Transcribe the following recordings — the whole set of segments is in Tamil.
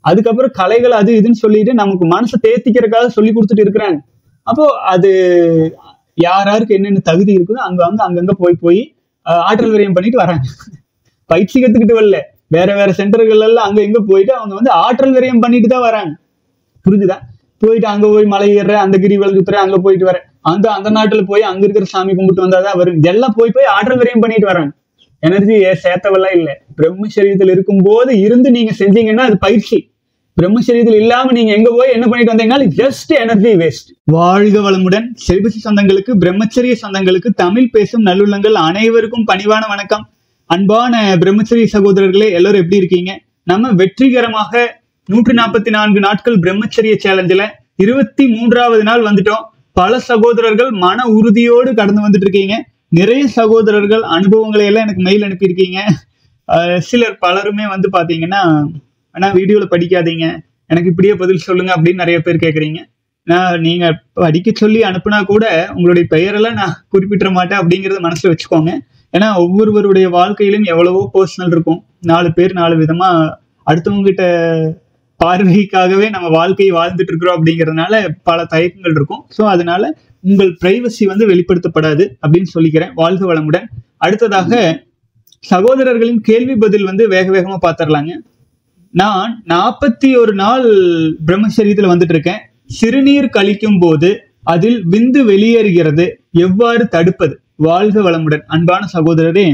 அதுக்கப்புறம் கலைகள் அது இதுன்னு சொல்லிட்டு நமக்கு மனசை தேத்திக்கிறதுக்காக சொல்லி கொடுத்துட்டு இருக்கிறாங்க அப்போ அது யார் யாருக்கு என்னென்ன தகுதி இருக்குதோ அங்க அங்க அங்கங்க போய் போய் ஆஹ், ஆற்றல் விரயம் பண்ணிட்டு வராங்க பயிற்சி கத்துக்கிட்டு வரல வேற வேற சென்டர்கள் எல்லாம் அங்க இங்க போயிட்டு அவங்க வந்து ஆற்றல் விரயம் பண்ணிட்டு தான் வராங்க புரிஞ்சுதா போயிட்டு அங்க போய் மலை ஏறுற அந்த கிரிவலம் சுத்துற அங்க போயிட்டு வர அந்த அந்த நாட்டுல போய் அங்க இருக்கிற சாமி கும்பிட்டு வந்தாதான் வரும் இதெல்லாம் போய் போய் ஆற்றல் விரயம் பண்ணிட்டு வராங்க எனர்ஜி சேர்த்தவெல்லாம் இல்ல பிரம்மசரீரத்தில் இருக்கும்போது இருந்து நீங்க செஞ்சீங்கன்னா அது பயிற்சி பிரம்மசரீரத்தில் இல்லாம நீங்க எங்க போய் என்ன பண்ணிட்டு வந்தீங்கன்னா ஜஸ்ட் எனர்ஜி வேஸ்ட் வாழ்க வளமுடன் செலிபசி சொந்தங்களுக்கு பிரம்மச்சரிய சொந்தங்களுக்கு தமிழ் பேசும் நல்லுள்ளங்கள் அனைவருக்கும் பணிவான வணக்கம் அன்பான பிரம்மச்சரிய சகோதரர்களே எல்லாரும் எப்படி இருக்கீங்க நம்ம வெற்றிகரமாக நூற்றி நாற்பத்தி நான்கு நாட்கள் பிரம்மச்சரிய சேலஞ்சில் இருபத்தி மூன்றாவது நாள் வந்துட்டோம் பல சகோதரர்கள் மன உறுதியோடு கடந்து வந்துட்டு இருக்கீங்க நிறைய சகோதரர்கள் அனுபவங்களை எல்லாம் எனக்கு மெயில் அனுப்பியிருக்கீங்க அஹ் சிலர் பலருமே வந்து பாத்தீங்கன்னா ஆனா வீடியோல படிக்காதீங்க எனக்கு இப்படியே பதில் சொல்லுங்க அப்படின்னு நிறைய பேர் கேக்குறீங்க நான் நீங்க படிக்க சொல்லி அனுப்புனா கூட உங்களுடைய பெயரெல்லாம் நான் குறிப்பிட்ட மாட்டேன் அப்படிங்கறத மனசுல வச்சுக்கோங்க ஏன்னா ஒவ்வொருவருடைய வாழ்க்கையிலும் எவ்வளவோ பர்சனல் இருக்கும் நாலு பேர் நாலு விதமா அடுத்தவங்க கிட்ட பார்வைக்காகவே நம்ம வாழ்க்கையை வாழ்ந்துட்டு இருக்கிறோம் அப்படிங்கறதுனால பல தயக்கங்கள் இருக்கும் ஸோ அதனால உங்கள் பிரைவசி வந்து வெளிப்படுத்தப்படாது அப்படின்னு சொல்லிக்கிறேன் வாழ்க வளமுடன் அடுத்ததாக சகோதரர்களின் கேள்வி பதில் வந்து வேக வேகமா பார்த்துடலாங்க நான் நாற்பத்தி ஒரு நாள் பிரம்மச்சரியத்துல வந்துட்டு இருக்கேன் சிறுநீர் கழிக்கும் போது அதில் விந்து வெளியேறுகிறது எவ்வாறு தடுப்பது வாழ்க வளமுடன் அன்பான சகோதரரே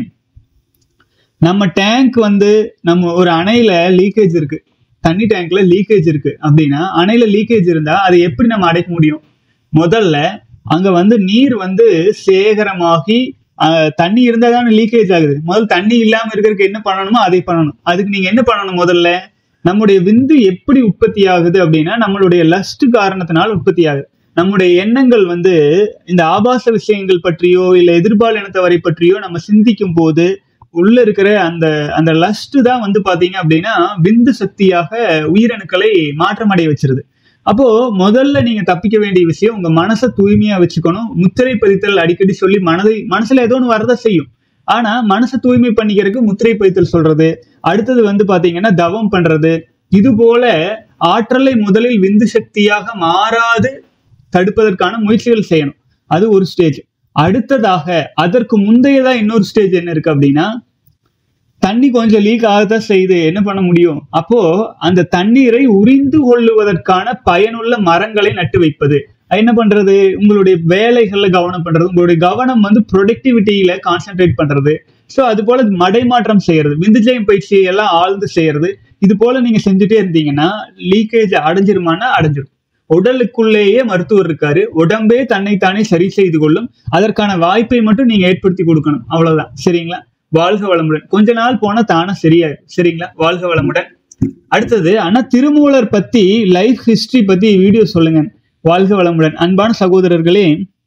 நம்ம டேங்க் வந்து நம்ம ஒரு அணையில லீக்கேஜ் இருக்கு தண்ணி டேங்க்ல லீக்கேஜ் இருக்கு அப்படின்னா அணையில லீக்கேஜ் இருந்தா அதை எப்படி நம்ம அடைக்க முடியும் முதல்ல அங்க வந்து நீர் வந்து சேகரமாகி ஆஹ், தண்ணி இருந்தா தானே லீக்கேஜ் ஆகுது முதல்ல தண்ணி இல்லாம இருக்கிறதுக்கு என்ன பண்ணணுமோ அதை பண்ணணும் அதுக்கு நீங்க என்ன பண்ணணும் முதல்ல நம்முடைய விந்து எப்படி உற்பத்தி ஆகுது அப்படின்னா நம்மளுடைய லஸ்ட் காரணத்தினால உற்பத்தி ஆகுது நம்முடைய எண்ணங்கள் வந்து இந்த ஆபாச விஷயங்கள் பற்றியோ இல்ல எதிர்பால் இனத்தவரை பற்றியோ நம்ம சிந்திக்கும் போது உள்ள இருக்கிற அந்த அந்த லஸ்ட் தான் வந்து பாத்தீங்க அப்படின்னா விந்து சக்தியாக உயிரணுக்களை மாற்றமடைய வச்சிருது அப்போ முதல்ல நீங்க தப்பிக்க வேண்டிய விஷயம் உங்க மனசை தூய்மையா வச்சுக்கணும் முத்திரை பதித்தல் அடிக்கடி சொல்லி மனதை மனசுல ஏதோ ஒன்று வரதான் செய்யும் ஆனா மனசை தூய்மை பண்ணிக்கிறதுக்கு முத்திரை பதித்தல் சொல்றது அடுத்தது வந்து பாத்தீங்கன்னா தவம் பண்றது இது போல ஆற்றலை முதலில் விந்து சக்தியாக மாறாது தடுப்பதற்கான முயற்சிகள் செய்யணும் அது ஒரு ஸ்டேஜ் அடுத்ததாக அதற்கு முந்தையதா இன்னொரு ஸ்டேஜ் என்ன இருக்கு அப்படின்னா தண்ணி கொஞ்சம் லீக் ஆகத்தான் செய்யுது என்ன பண்ண முடியும் அப்போ அந்த தண்ணீரை உறிந்து கொள்ளுவதற்கான பயனுள்ள மரங்களை நட்டு வைப்பது அது என்ன பண்றது உங்களுடைய வேலைகள்ல கவனம் பண்றது உங்களுடைய கவனம் வந்து ப்ரொடக்டிவிட்டியில கான்சென்ட்ரேட் பண்றது ஸோ அது போல மடைமாற்றம் செய்யறது விந்துஜயம் பயிற்சியை எல்லாம் ஆழ்ந்து செய்யறது இது போல நீங்க செஞ்சுட்டே இருந்தீங்கன்னா லீக்கேஜ் அடைஞ்சிருமானா அடைஞ்சிரும் உடலுக்குள்ளேயே மருத்துவர் இருக்காரு உடம்பே தன்னைத்தானே சரி செய்து கொள்ளும் அதற்கான வாய்ப்பை மட்டும் நீங்க ஏற்படுத்தி கொடுக்கணும் அவ்வளவுதான் சரிங்களா வாழ்க வளமுடன் கொஞ்ச நாள் போனா தானா சரியாயிரும் சரிங்களா வாழ்க வளமுடன் அடுத்தது ஆனா திருமூலர் பத்தி லைஃப் ஹிஸ்டரி பத்தி வீடியோ சொல்லுங்க வாழ்க வளமுடன் அன்பான சகோதரர்களே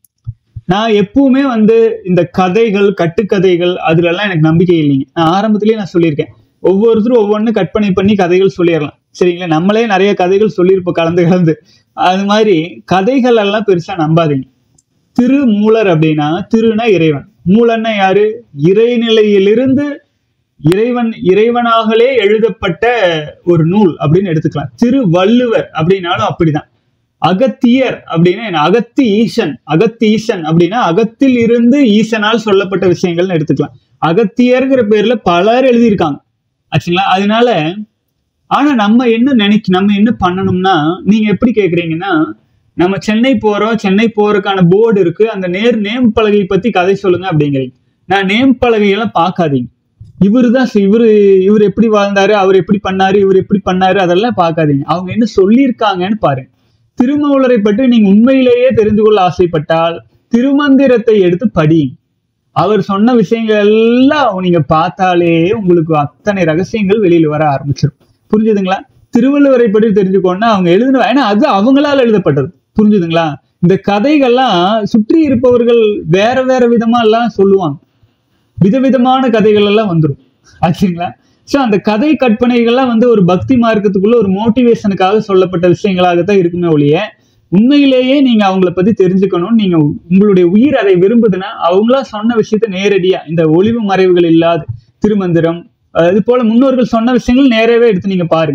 நான் எப்பவுமே வந்து இந்த கதைகள் கட்டுக்கதைகள் அதுல எல்லாம் எனக்கு நம்பிக்கை இல்லைங்க நான் ஆரம்பத்திலேயே நான் சொல்லியிருக்கேன் ஒவ்வொருத்தரும் ஒவ்வொன்று கற்பனை பண்ணி கதைகள் சொல்லிடலாம் சரிங்களா நம்மளே நிறைய கதைகள் சொல்லியிருப்போம் கலந்து கலந்து அது மாதிரி கதைகள் எல்லாம் பெருசா நம்பாதீங்க திருமூலர் அப்படின்னா திருனா இறைவன் மூலன்னா யாரு இறைநிலையிலிருந்து இறைவன் இறைவனாகலே எழுதப்பட்ட ஒரு நூல் அப்படின்னு எடுத்துக்கலாம் திருவள்ளுவர் அப்படின்னாலும் அப்படிதான் அகத்தியர் அப்படின்னா என்ன அகத்தி ஈசன் அகத்தி ஈசன் அப்படின்னா அகத்தில் இருந்து ஈசனால் சொல்லப்பட்ட விஷயங்கள்னு எடுத்துக்கலாம் அகத்தியர்ங்கிற பேர்ல பலர் எழுதியிருக்காங்க ஆச்சுங்களா அதனால ஆனா நம்ம என்ன நினைக்க நம்ம என்ன பண்ணணும்னா நீங்க எப்படி கேக்குறீங்கன்னா நம்ம சென்னை போறோம் சென்னை போறதுக்கான போர்டு இருக்கு அந்த நேர் நேம் பலகை பத்தி கதை சொல்லுங்க அப்படிங்கிறீங்க நான் நேம் பலகையெல்லாம் பார்க்காதீங்க இவரு தான் இவரு இவர் எப்படி வாழ்ந்தாரு அவர் எப்படி பண்ணாரு இவர் எப்படி பண்ணாரு அதெல்லாம் பார்க்காதீங்க அவங்க என்ன சொல்லியிருக்காங்கன்னு பாருங்க திருமூலரை பற்றி நீங்க உண்மையிலேயே தெரிந்து கொள்ள ஆசைப்பட்டால் திருமந்திரத்தை எடுத்து படியுங்க அவர் சொன்ன விஷயங்கள் எல்லாம் நீங்க பார்த்தாலே உங்களுக்கு அத்தனை ரகசியங்கள் வெளியில வர ஆரம்பிச்சிடும் புரிஞ்சுதுங்களா திருவள்ளுவரை பற்றி தெரிஞ்சுக்கோன்னா அவங்க எழுதின ஏன்னா அது அவங்களால எழுதப்பட்டது புரிஞ்சுதுங்களா இந்த கதைகள்லாம் சுற்றி இருப்பவர்கள் வேற வேற விதமா எல்லாம் சொல்லுவாங்க விதவிதமான கதைகள் எல்லாம் வந்துடும் ஆச்சுங்களா ஸோ அந்த கதை கற்பனைகள்லாம் வந்து ஒரு பக்தி மார்க்கத்துக்குள்ள ஒரு மோட்டிவேஷனுக்காக சொல்லப்பட்ட விஷயங்களாகத்தான் இருக்குமே ஒழிய உண்மையிலேயே நீங்க அவங்கள பத்தி தெரிஞ்சுக்கணும் நீங்க உங்களுடைய உயிர் அதை விரும்புதுன்னா அவங்களா சொன்ன விஷயத்த நேரடியா இந்த ஒளிவு மறைவுகள் இல்லாத திருமந்திரம் அஹ் இது போல முன்னோர்கள் சொன்ன விஷயங்கள் நேரவே எடுத்து நீங்க பாருங்க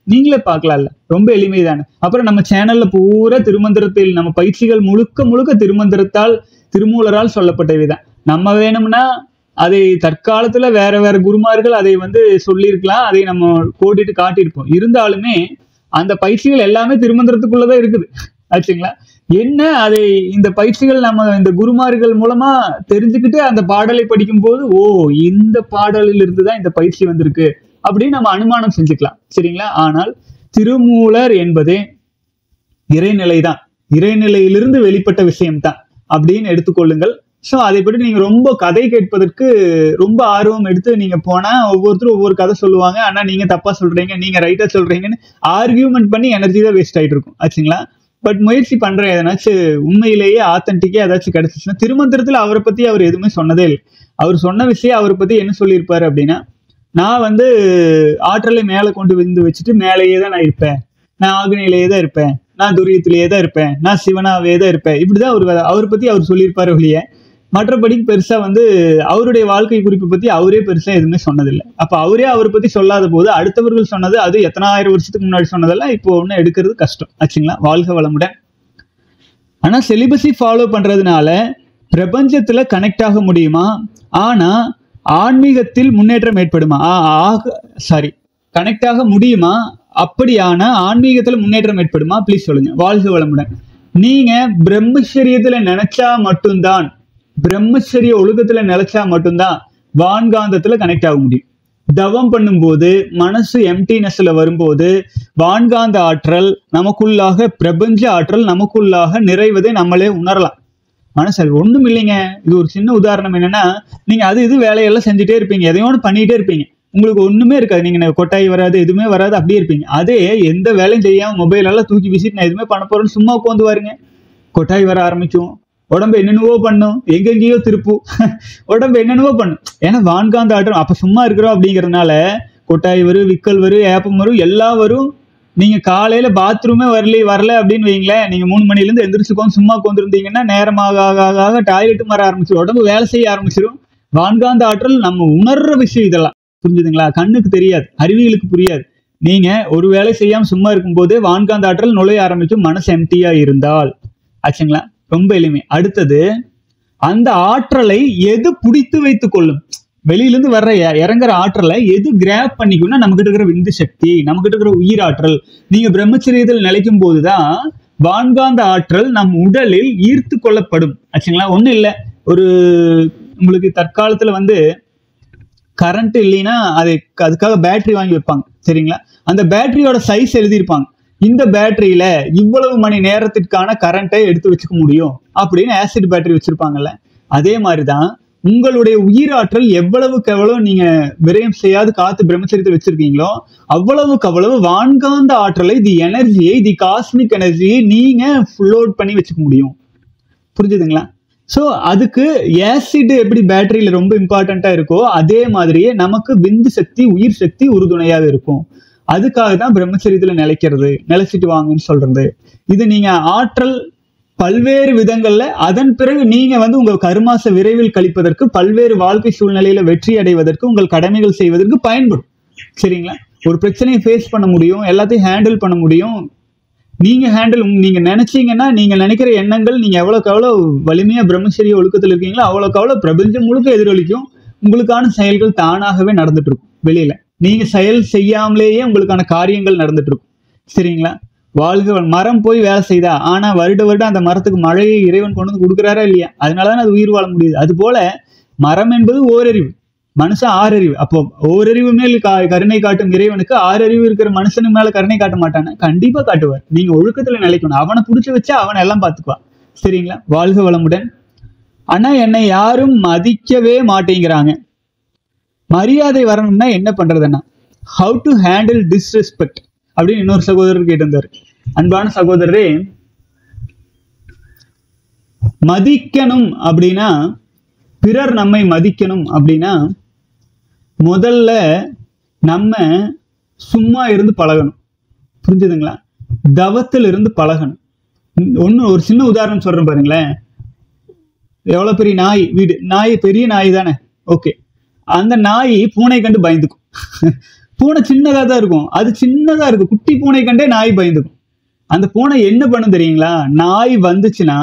நீங்களே பார்க்கலாம்ல ரொம்ப எளிமைதானே அப்புறம் நம்ம சேனல்ல பூரா திருமந்திரத்தில் நம்ம பயிற்சிகள் முழுக்க முழுக்க திருமந்திரத்தால் திருமூலரால் சொல்லப்பட்டவைதான் நம்ம வேணும்னா அதை தற்காலத்துல வேற வேற குருமார்கள் அதை வந்து சொல்லியிருக்கலாம் அதை நம்ம கோடிட்டு காட்டியிருப்போம் இருந்தாலுமே அந்த பயிற்சிகள் எல்லாமே திருமந்திரத்துக்குள்ளதான் இருக்குது ஆச்சுங்களா என்ன அதை இந்த பயிற்சிகள் நம்ம இந்த குருமார்கள் மூலமா தெரிஞ்சுக்கிட்டு அந்த பாடலை படிக்கும்போது ஓ இந்த பாடலில் இருந்து தான் இந்த பயிற்சி வந்திருக்கு அப்படின்னு நம்ம அனுமானம் செஞ்சுக்கலாம் சரிங்களா ஆனால் திருமூலர் என்பதே இறைநிலை தான் இறைநிலையிலிருந்து வெளிப்பட்ட விஷயம்தான் அப்படின்னு எடுத்துக்கொள்ளுங்கள் ஸோ அதை பற்றி நீங்க ரொம்ப கதை கேட்பதற்கு ரொம்ப ஆர்வம் எடுத்து நீங்க போனா ஒவ்வொருத்தரும் ஒவ்வொரு கதை சொல்லுவாங்க ஆனா நீங்க தப்பா சொல்றீங்க நீங்க ரைட்டா சொல்றீங்கன்னு ஆர்கியூமெண்ட் பண்ணி எனர்ஜி தான் வேஸ்ட் ஆயிட்டு இருக்கும் ஆச்சுங்களா பட் முயற்சி பண்றேன் எதனாச்சும் உண்மையிலேயே ஆத்தன்டிக்கா ஏதாச்சும் கிடைச்சிச்சுன்னா திருமந்திரத்துல அவரை பத்தி அவர் எதுவுமே சொன்னதே இல்லை அவர் சொன்ன விஷயம் அவரை பத்தி என்ன சொல்லியிருப்பாரு அப்படின்னா நான் வந்து ஆற்றலை மேலே கொண்டு வந்து வச்சுட்டு மேலேயே தான் நான் இருப்பேன் நான் ஆக்னியிலேயே தான் இருப்பேன் நான் துரியத்திலேயே தான் இருப்பேன் நான் சிவனாவே தான் இருப்பேன் இப்படிதான் அவர் அவர் பத்தி அவர் சொல்லியிருப்பாரு ஒழிய மற்றபடி பெருசா வந்து அவருடைய வாழ்க்கை குறிப்பை பத்தி அவரே பெருசா எதுவுமே சொன்னதில்லை அப்ப அவரே அவரை பத்தி சொல்லாத போது அடுத்தவர்கள் சொன்னது அது எத்தனாயிரம் வருஷத்துக்கு முன்னாடி சொன்னதெல்லாம் இப்போ ஒண்ணு எடுக்கிறது கஷ்டம் ஆச்சுங்களா வாழ்க வளமுடன் ஆனா செலிபஸை ஃபாலோ பண்றதுனால பிரபஞ்சத்துல கனெக்ட் ஆக முடியுமா ஆனா ஆன்மீகத்தில் முன்னேற்றம் ஏற்படுமா ஆ, ஆக சாரி கனெக்ட் ஆக முடியுமா அப்படியான ஆன்மீகத்துல முன்னேற்றம் ஏற்படுமா ப்ளீஸ் சொல்லுங்க வாழ்க வளமுடன் நீங்க பிரம்மச்சரியத்துல நினைச்சா மட்டும்தான் பிரம்மச்சரிய ஒழுக்கத்துல நினைச்சா மட்டும்தான் வான்காந்தத்துல கனெக்ட் ஆக முடியும் தவம் பண்ணும்போது மனசு எம்டினஸ்ல வரும்போது வான்காந்த ஆற்றல் நமக்குள்ளாக பிரபஞ்ச ஆற்றல் நமக்குள்ளாக நிறைவதை நம்மளே உணரலாம் மனசு அது ஒண்ணும் இல்லைங்க இது ஒரு சின்ன உதாரணம் என்னன்னா நீங்க அது இது வேலையெல்லாம் செஞ்சுட்டே இருப்பீங்க எதையோ ஒன்று பண்ணிட்டே இருப்பீங்க உங்களுக்கு ஒண்ணுமே இருக்காது நீங்க ந- கொட்டாய் வராது எதுவுமே வராது அப்படியே இருப்பீங்க அதே எந்த வேலையும் செய்யாம மொபைல் எல்லாம் தூக்கி வீசிட்டு நான் எதுவுமே பண்ண போறேன்னு சும்மா உட்காந்து வாருங்க கொட்டாய் வர ஆரம்பிக்கும் உடம்பு என்னென்னவோ பண்ணும் எங்கெங்கேயோ திருப்பும் உடம்பு என்னென்னவோ பண்ணும் ஏன்னா வான்காந்த ஆட்டம் அப்ப சும்மா இருக்கிறோம் அப்படிங்கறதுனால கொட்டாய் வரும் விக்கல் வரும் ஏப்பம் வரும் எல்லாம் வரும் நீங்க காலையில பாத்ரூமே வரல வரல அப்படின்னு வைங்களேன் நீங்க மூணு மணில இருந்து எந்திரிச்சுக்கோங்க சும்மா உட்காந்துருந்தீங்கன்னா நேரமாக ஆக ஆக ஆக டாய்லெட்டும் வர ஆரம்பிச்சிடும் உடம்பு வேலை செய்ய ஆரம்பிச்சிடும் வான்காந்த ஆற்றல் நம்ம உணர்ற விஷயம் இதெல்லாம் புரிஞ்சுதுங்களா கண்ணுக்கு தெரியாது அறிவியலுக்கு புரியாது நீங்க ஒரு வேலை செய்யாம சும்மா இருக்கும்போது வான்காந்த ஆற்றல் நுழைய ஆரம்பிக்கும் மனசு எம்டியா இருந்தால் ஆச்சுங்களா ரொம்ப எளிமை அடுத்தது அந்த ஆற்றலை எது பிடித்து வைத்துக் கொள்ளும் வெளியிலிருந்து வர்ற இ- இறங்குற ஆற்றலை எது கிராப் பண்ணிக்கும்னா நமக்கிட்ட இருக்கிற விந்து சக்தி நமக்கிட்ட இருக்கிற உயிர் ஆற்றல் நீங்க பிரம்மச்சரியத்தில் நிலைக்கும் போதுதான் வான்காந்த ஆற்றல் நம் உடலில் ஈர்த்து கொள்ளப்படும் ஆச்சுங்களா ஒண்ணும் இல்லை ஒரு உங்களுக்கு தற்காலத்துல வந்து கரண்ட் இல்லைன்னா அது அதுக்காக பேட்டரி வாங்கி வைப்பாங்க சரிங்களா அந்த பேட்டரியோட சைஸ் எழுதியிருப்பாங்க இந்த பேட்டரியில இவ்வளவு மணி நேரத்திற்கான கரண்ட்டை எடுத்து வச்சுக்க முடியும் அப்படின்னு ஆசிட் பேட்டரி வச்சிருப்பாங்கல்ல அதே மாதிரிதான் உங்களுடைய உயிராற்றல் எவ்வளவுக்கு எவ்வளவு நீங்க விரயம் செய்யாது காத்து பிரம்மச்சரியத்தை வச்சிருக்கீங்களோ அவ்வளவுக்கு அவ்வளவு வான்காந்த ஆற்றலை தி எனர்ஜியை தி காஸ்மிக் எனர்ஜியை நீங்க ஃபுல்லோட் பண்ணி வச்சுக்க முடியும் புரிஞ்சுதுங்களா ஸோ அதுக்கு ஆசிட் எப்படி பேட்டரியில ரொம்ப இம்பார்ட்டண்டா இருக்கோ அதே மாதிரியே நமக்கு விந்து சக்தி உயிர் சக்தி உறுதுணையாக இருக்கும் அதுக்காக தான் பிரம்மச்சரியத்துல நிலைக்கிறது நிலைச்சிட்டு வாங்கன்னு சொல்றது இது நீங்க ஆற்றல் பல்வேறு விதங்கள்ல அதன் பிறகு நீங்க வந்து உங்க கருமாச விரைவில் கழிப்பதற்கு பல்வேறு வாழ்க்கை சூழ்நிலையில வெற்றி அடைவதற்கு உங்கள் கடமைகள் செய்வதற்கு பயன்படும் சரிங்களா ஒரு பிரச்சனையை ஃபேஸ் பண்ண முடியும் எல்லாத்தையும் ஹேண்டில் பண்ண முடியும் நீங்க ஹேண்டில் நீங்க நினைச்சீங்கன்னா நீங்க நினைக்கிற எண்ணங்கள் நீங்க எவ்வளவுக்கு எவ்வளவு வலிமையா பிரம்மச்சரிய ஒழுக்கத்தில் இருக்கீங்களோ அவ்வளவுக்கு அவ்வளவு பிரபஞ்சம் முழுக்க எதிரொலிக்கும் உங்களுக்கான செயல்கள் தானாகவே நடந்துட்டு இருக்கும் வெளியில நீங்க செயல் செய்யாமலேயே உங்களுக்கான காரியங்கள் நடந்துட்டு இருக்கும் சரிங்களா வாழ்க வள- மரம் போய் வேலை செய்தா ஆனா வருட வருடம் அந்த மரத்துக்கு மழையை இறைவன் கொண்டு வந்து கொடுக்குறாரா இல்லையா அதனாலதான் அது உயிர் வாழ முடியுது அது போல மரம் என்பது ஓரறிவு மனுஷன் ஆறறிவு அப்போ ஓரறிவு மேல் கா- கருணை காட்டும் இறைவனுக்கு ஆறறிவு இருக்கிற மனுஷனுக்கு மேல கருணை காட்ட மாட்டானா கண்டிப்பா காட்டுவார் நீங்க ஒழுக்கத்துல நிலைக்கணும் அவனை புடிச்சு வச்சா அவன் எல்லாம் பாத்துக்குவான் சரிங்களா வாழ்க வளமுடன் ஆனா என்னை யாரும் மதிக்கவே மாட்டேங்கிறாங்க மரியாதை வரணும்னா என்ன பண்றதுன்னா ஹவு டு ஹேண்டில் டிஸ்ரெஸ்பெக்ட் அப்படின்னு இன்னொரு சகோதரர் கேட்டிருந்தாரு அன்பான சகோதரரே மதிக்கணும் அப்படின்னா பிறர் நம்மை மதிக்கணும் அப்படின்னா முதல்ல நம்ம சும்மா இருந்து பழகணும் புரிஞ்சுதுங்களா தவத்தில் இருந்து பழகணும் ஒன்று ஒரு சின்ன உதாரணம் சொல்றேன் பாருங்களேன் எவ்வளோ பெரிய நாய் வீடு நாய் பெரிய நாய் தானே ஓகே அந்த நாய் பூனை கண்டு பயந்துக்கும் பூனை சின்னதா தான் இருக்கும் அது சின்னதா இருக்கும் குட்டி பூனை கண்டே நாய் பயந்துக்கும் அந்த பூனை என்ன பண்ணும் தெரியுங்களா நாய் வந்துச்சுன்னா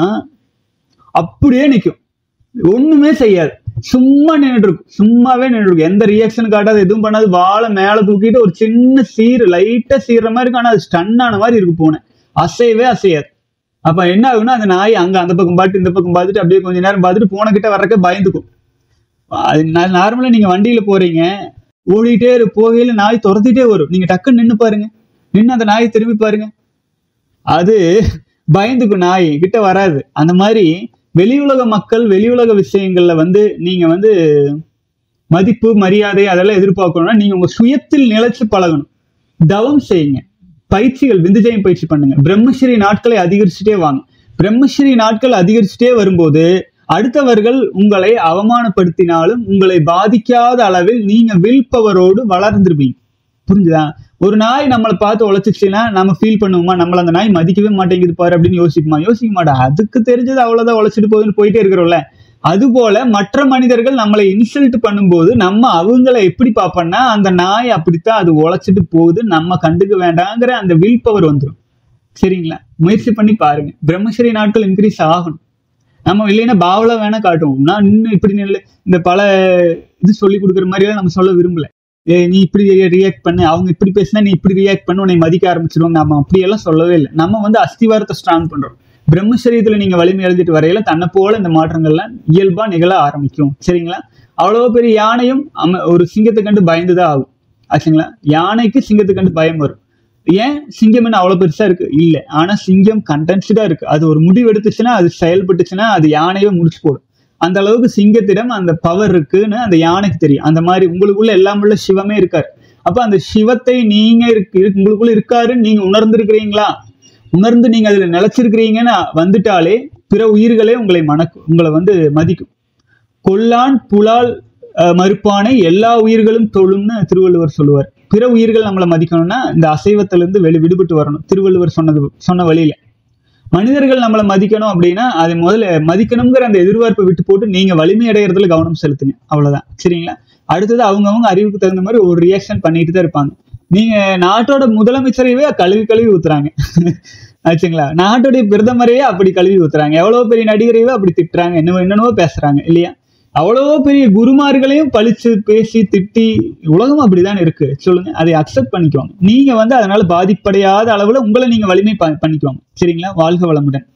அப்படியே நிற்கும் ஒண்ணுமே செய்யாது சும்மா நின்றுட்டு இருக்கும் சும்மாவே நின்றுட்டு இருக்கும் எந்த ரியாக்ஷன் காட்டாது எதுவும் பண்ணாது வாழை மேல தூக்கிட்டு ஒரு சின்ன சீர் லைட்டா சீர்ற மாதிரி இருக்கும் ஆனா அது ஸ்டன் ஆன மாதிரி இருக்கு பூனை அசையவே அசையாது அப்ப என்ன ஆகும்னா அந்த நாய் அங்க அந்த பக்கம் பார்த்து இந்த பக்கம் பார்த்துட்டு அப்படியே கொஞ்ச நேரம் பார்த்துட்டு பூனை கிட்ட வர்றக்க பயந்துக்கும் அது நார்மலா நீங்க வண்டியில போறீங்க ஓடிட்டே இரு போகையில நாய் துரத்திட்டே வரும் நீங்க டக்குன்னு நின்னு பாருங்க நின்று அந்த நாயை திரும்பி பாருங்க அது பயந்துக்கும் நாய் கிட்ட வராது அந்த மாதிரி வெளியுலக மக்கள் வெளியுலக விஷயங்கள்ல வந்து நீங்க வந்து மதிப்பு மரியாதை அதெல்லாம் எதிர்பார்க்கணும்னா நீங்க உங்க சுயத்தில் நிலைச்சு பழகணும் தவம் செய்யுங்க பயிற்சிகள் விந்துஜயம் பயிற்சி பண்ணுங்க பிரம்மஸ்ரீ நாட்களை அதிகரிச்சுட்டே வாங்க பிரம்மஸ்ரீ நாட்கள் அதிகரிச்சுட்டே வரும்போது அடுத்தவர்கள் உங்களை அவமானப்படுத்தினாலும் உங்களை பாதிக்காத அளவில் நீங்க வில் பவரோடு வளர்ந்துருப்பீங்க புரிஞ்சுதா ஒரு நாய் நம்மளை பார்த்து உழைச்சிச்சுன்னா நம்ம ஃபீல் பண்ணுவோமா நம்மள அந்த நாய் மதிக்கவே மாட்டேங்குது பாரு அப்படின்னு யோசிக்குமா யோசிக்க மாட்டா அதுக்கு தெரிஞ்சது அவ்வளவுதான் உழைச்சிட்டு போகுதுன்னு போயிட்டே இருக்கிறோம்ல அதுபோல மற்ற மனிதர்கள் நம்மளை இன்சல்ட் பண்ணும்போது நம்ம அவங்கள எப்படி பார்ப்போம்னா அந்த நாய் அப்படித்தான் அது உழைச்சிட்டு போகுது நம்ம கண்டுக்க வேண்டாங்கிற அந்த வில் பவர் வந்துடும் சரிங்களா முயற்சி பண்ணி பாருங்க பிரம்மச்சரி நாட்கள் இன்க்ரீஸ் ஆகணும் நம்ம இல்லைன்னா பாவலா வேணா காட்டுவோம் நான் இன்னும் இப்படி நில்லு இந்த பல இது சொல்லி கொடுக்குற மாதிரியெல்லாம் நம்ம சொல்ல விரும்பல ஏ நீ இப்படி ரியாக்ட் பண்ணு அவங்க இப்படி பேசினா நீ இப்படி ரியாக்ட் பண்ணு உன்னை மதிக்க ஆரம்பிச்சிருவாங்க நம்ம அப்படியெல்லாம் சொல்லவே இல்லை நம்ம வந்து அஸ்திவாரத்தை ஸ்ட்ராங் பண்றோம் பிரம்மசரீரத்துல நீங்க வலிமை எழுதிட்டு வரையில தன்னை போல இந்த மாற்றங்கள்லாம் இயல்பா நிகழ ஆரம்பிக்கும் சரிங்களா அவ்வளவு பெரிய யானையும் அம ஒரு சிங்கத்தை கண்டு பயந்துதான் ஆகும் ஆச்சுங்களா யானைக்கு சிங்கத்தை கண்டு பயம் வரும் ஏன் சிங்கம் என்ன அவ்வளவு பெருசா இருக்கு இல்ல ஆனா சிங்கம் கண்டென்ஸ்டா இருக்கு அது ஒரு முடிவு எடுத்துச்சுன்னா அது செயல்பட்டுச்சுன்னா அது யானையே முடிச்சு போடும் அந்த அளவுக்கு சிங்கத்திடம் அந்த பவர் இருக்குன்னு அந்த யானைக்கு தெரியும் அந்த மாதிரி உங்களுக்குள்ள எல்லாம் உள்ள சிவமே இருக்காரு அப்ப அந்த சிவத்தை நீங்க இருக்கு இருக்கு- உங்களுக்குள்ள இருக்காருன்னு நீங்க உணர்ந்திருக்கிறீங்களா உணர்ந்து நீங்க அதுல நிலைச்சிருக்கிறீங்கன்னு வந்துட்டாலே பிற உயிர்களே உங்களை மணக்கும் உங்களை வந்து மதிக்கும் கொல்லான் புலால் அஹ், மறுப்பானை எல்லா உயிர்களும் தொழும்னு திருவள்ளுவர் சொல்லுவார் பிற உயிர்கள் நம்மளை மதிக்கணும்னா இந்த அசைவத்திலிருந்து வெளி விடுபட்டு வரணும் திருவள்ளுவர் சொன்னது சொன்ன வழியில மனிதர்கள் நம்மளை மதிக்கணும் அப்படின்னா அதை முதல்ல மதிக்கணுங்கிற அந்த எதிர்பார்ப்பை விட்டு போட்டு நீங்க வலிமை அடைகிறதுல கவனம் செலுத்துங்க அவ்வளவுதான் சரிங்களா அடுத்தது அவங்கவங்க அறிவுக்கு தகுந்த மாதிரி ஒரு ரியாக்ஷன் பண்ணிட்டு தான் இருப்பாங்க நீங்க நாட்டோட முதலமைச்சரையே கழுவி கழுவி ஊத்துறாங்க ஆச்சுங்களா நாட்டுடைய பிரதமரையே அப்படி கழுவி ஊத்துறாங்க எவ்வளவு பெரிய நடிகரையே அப்படி திட்டுறாங்க என்ன என்னென்னவோ பேசுறாங்க இல்லையா அவ்வளவோ பெரிய குருமார்களையும் பழிச்சு பேசி திட்டி உலகம் அப்படிதான் இருக்கு சொல்லுங்க அதை அக்செப்ட் பண்ணிக்குவாங்க நீங்க வந்து அதனால பாதிப்படையாத அளவுல உங்களை நீங்க வலிமை ப- பண்ணிக்குவாங்க சரிங்களா வாழ்க வளமுடன்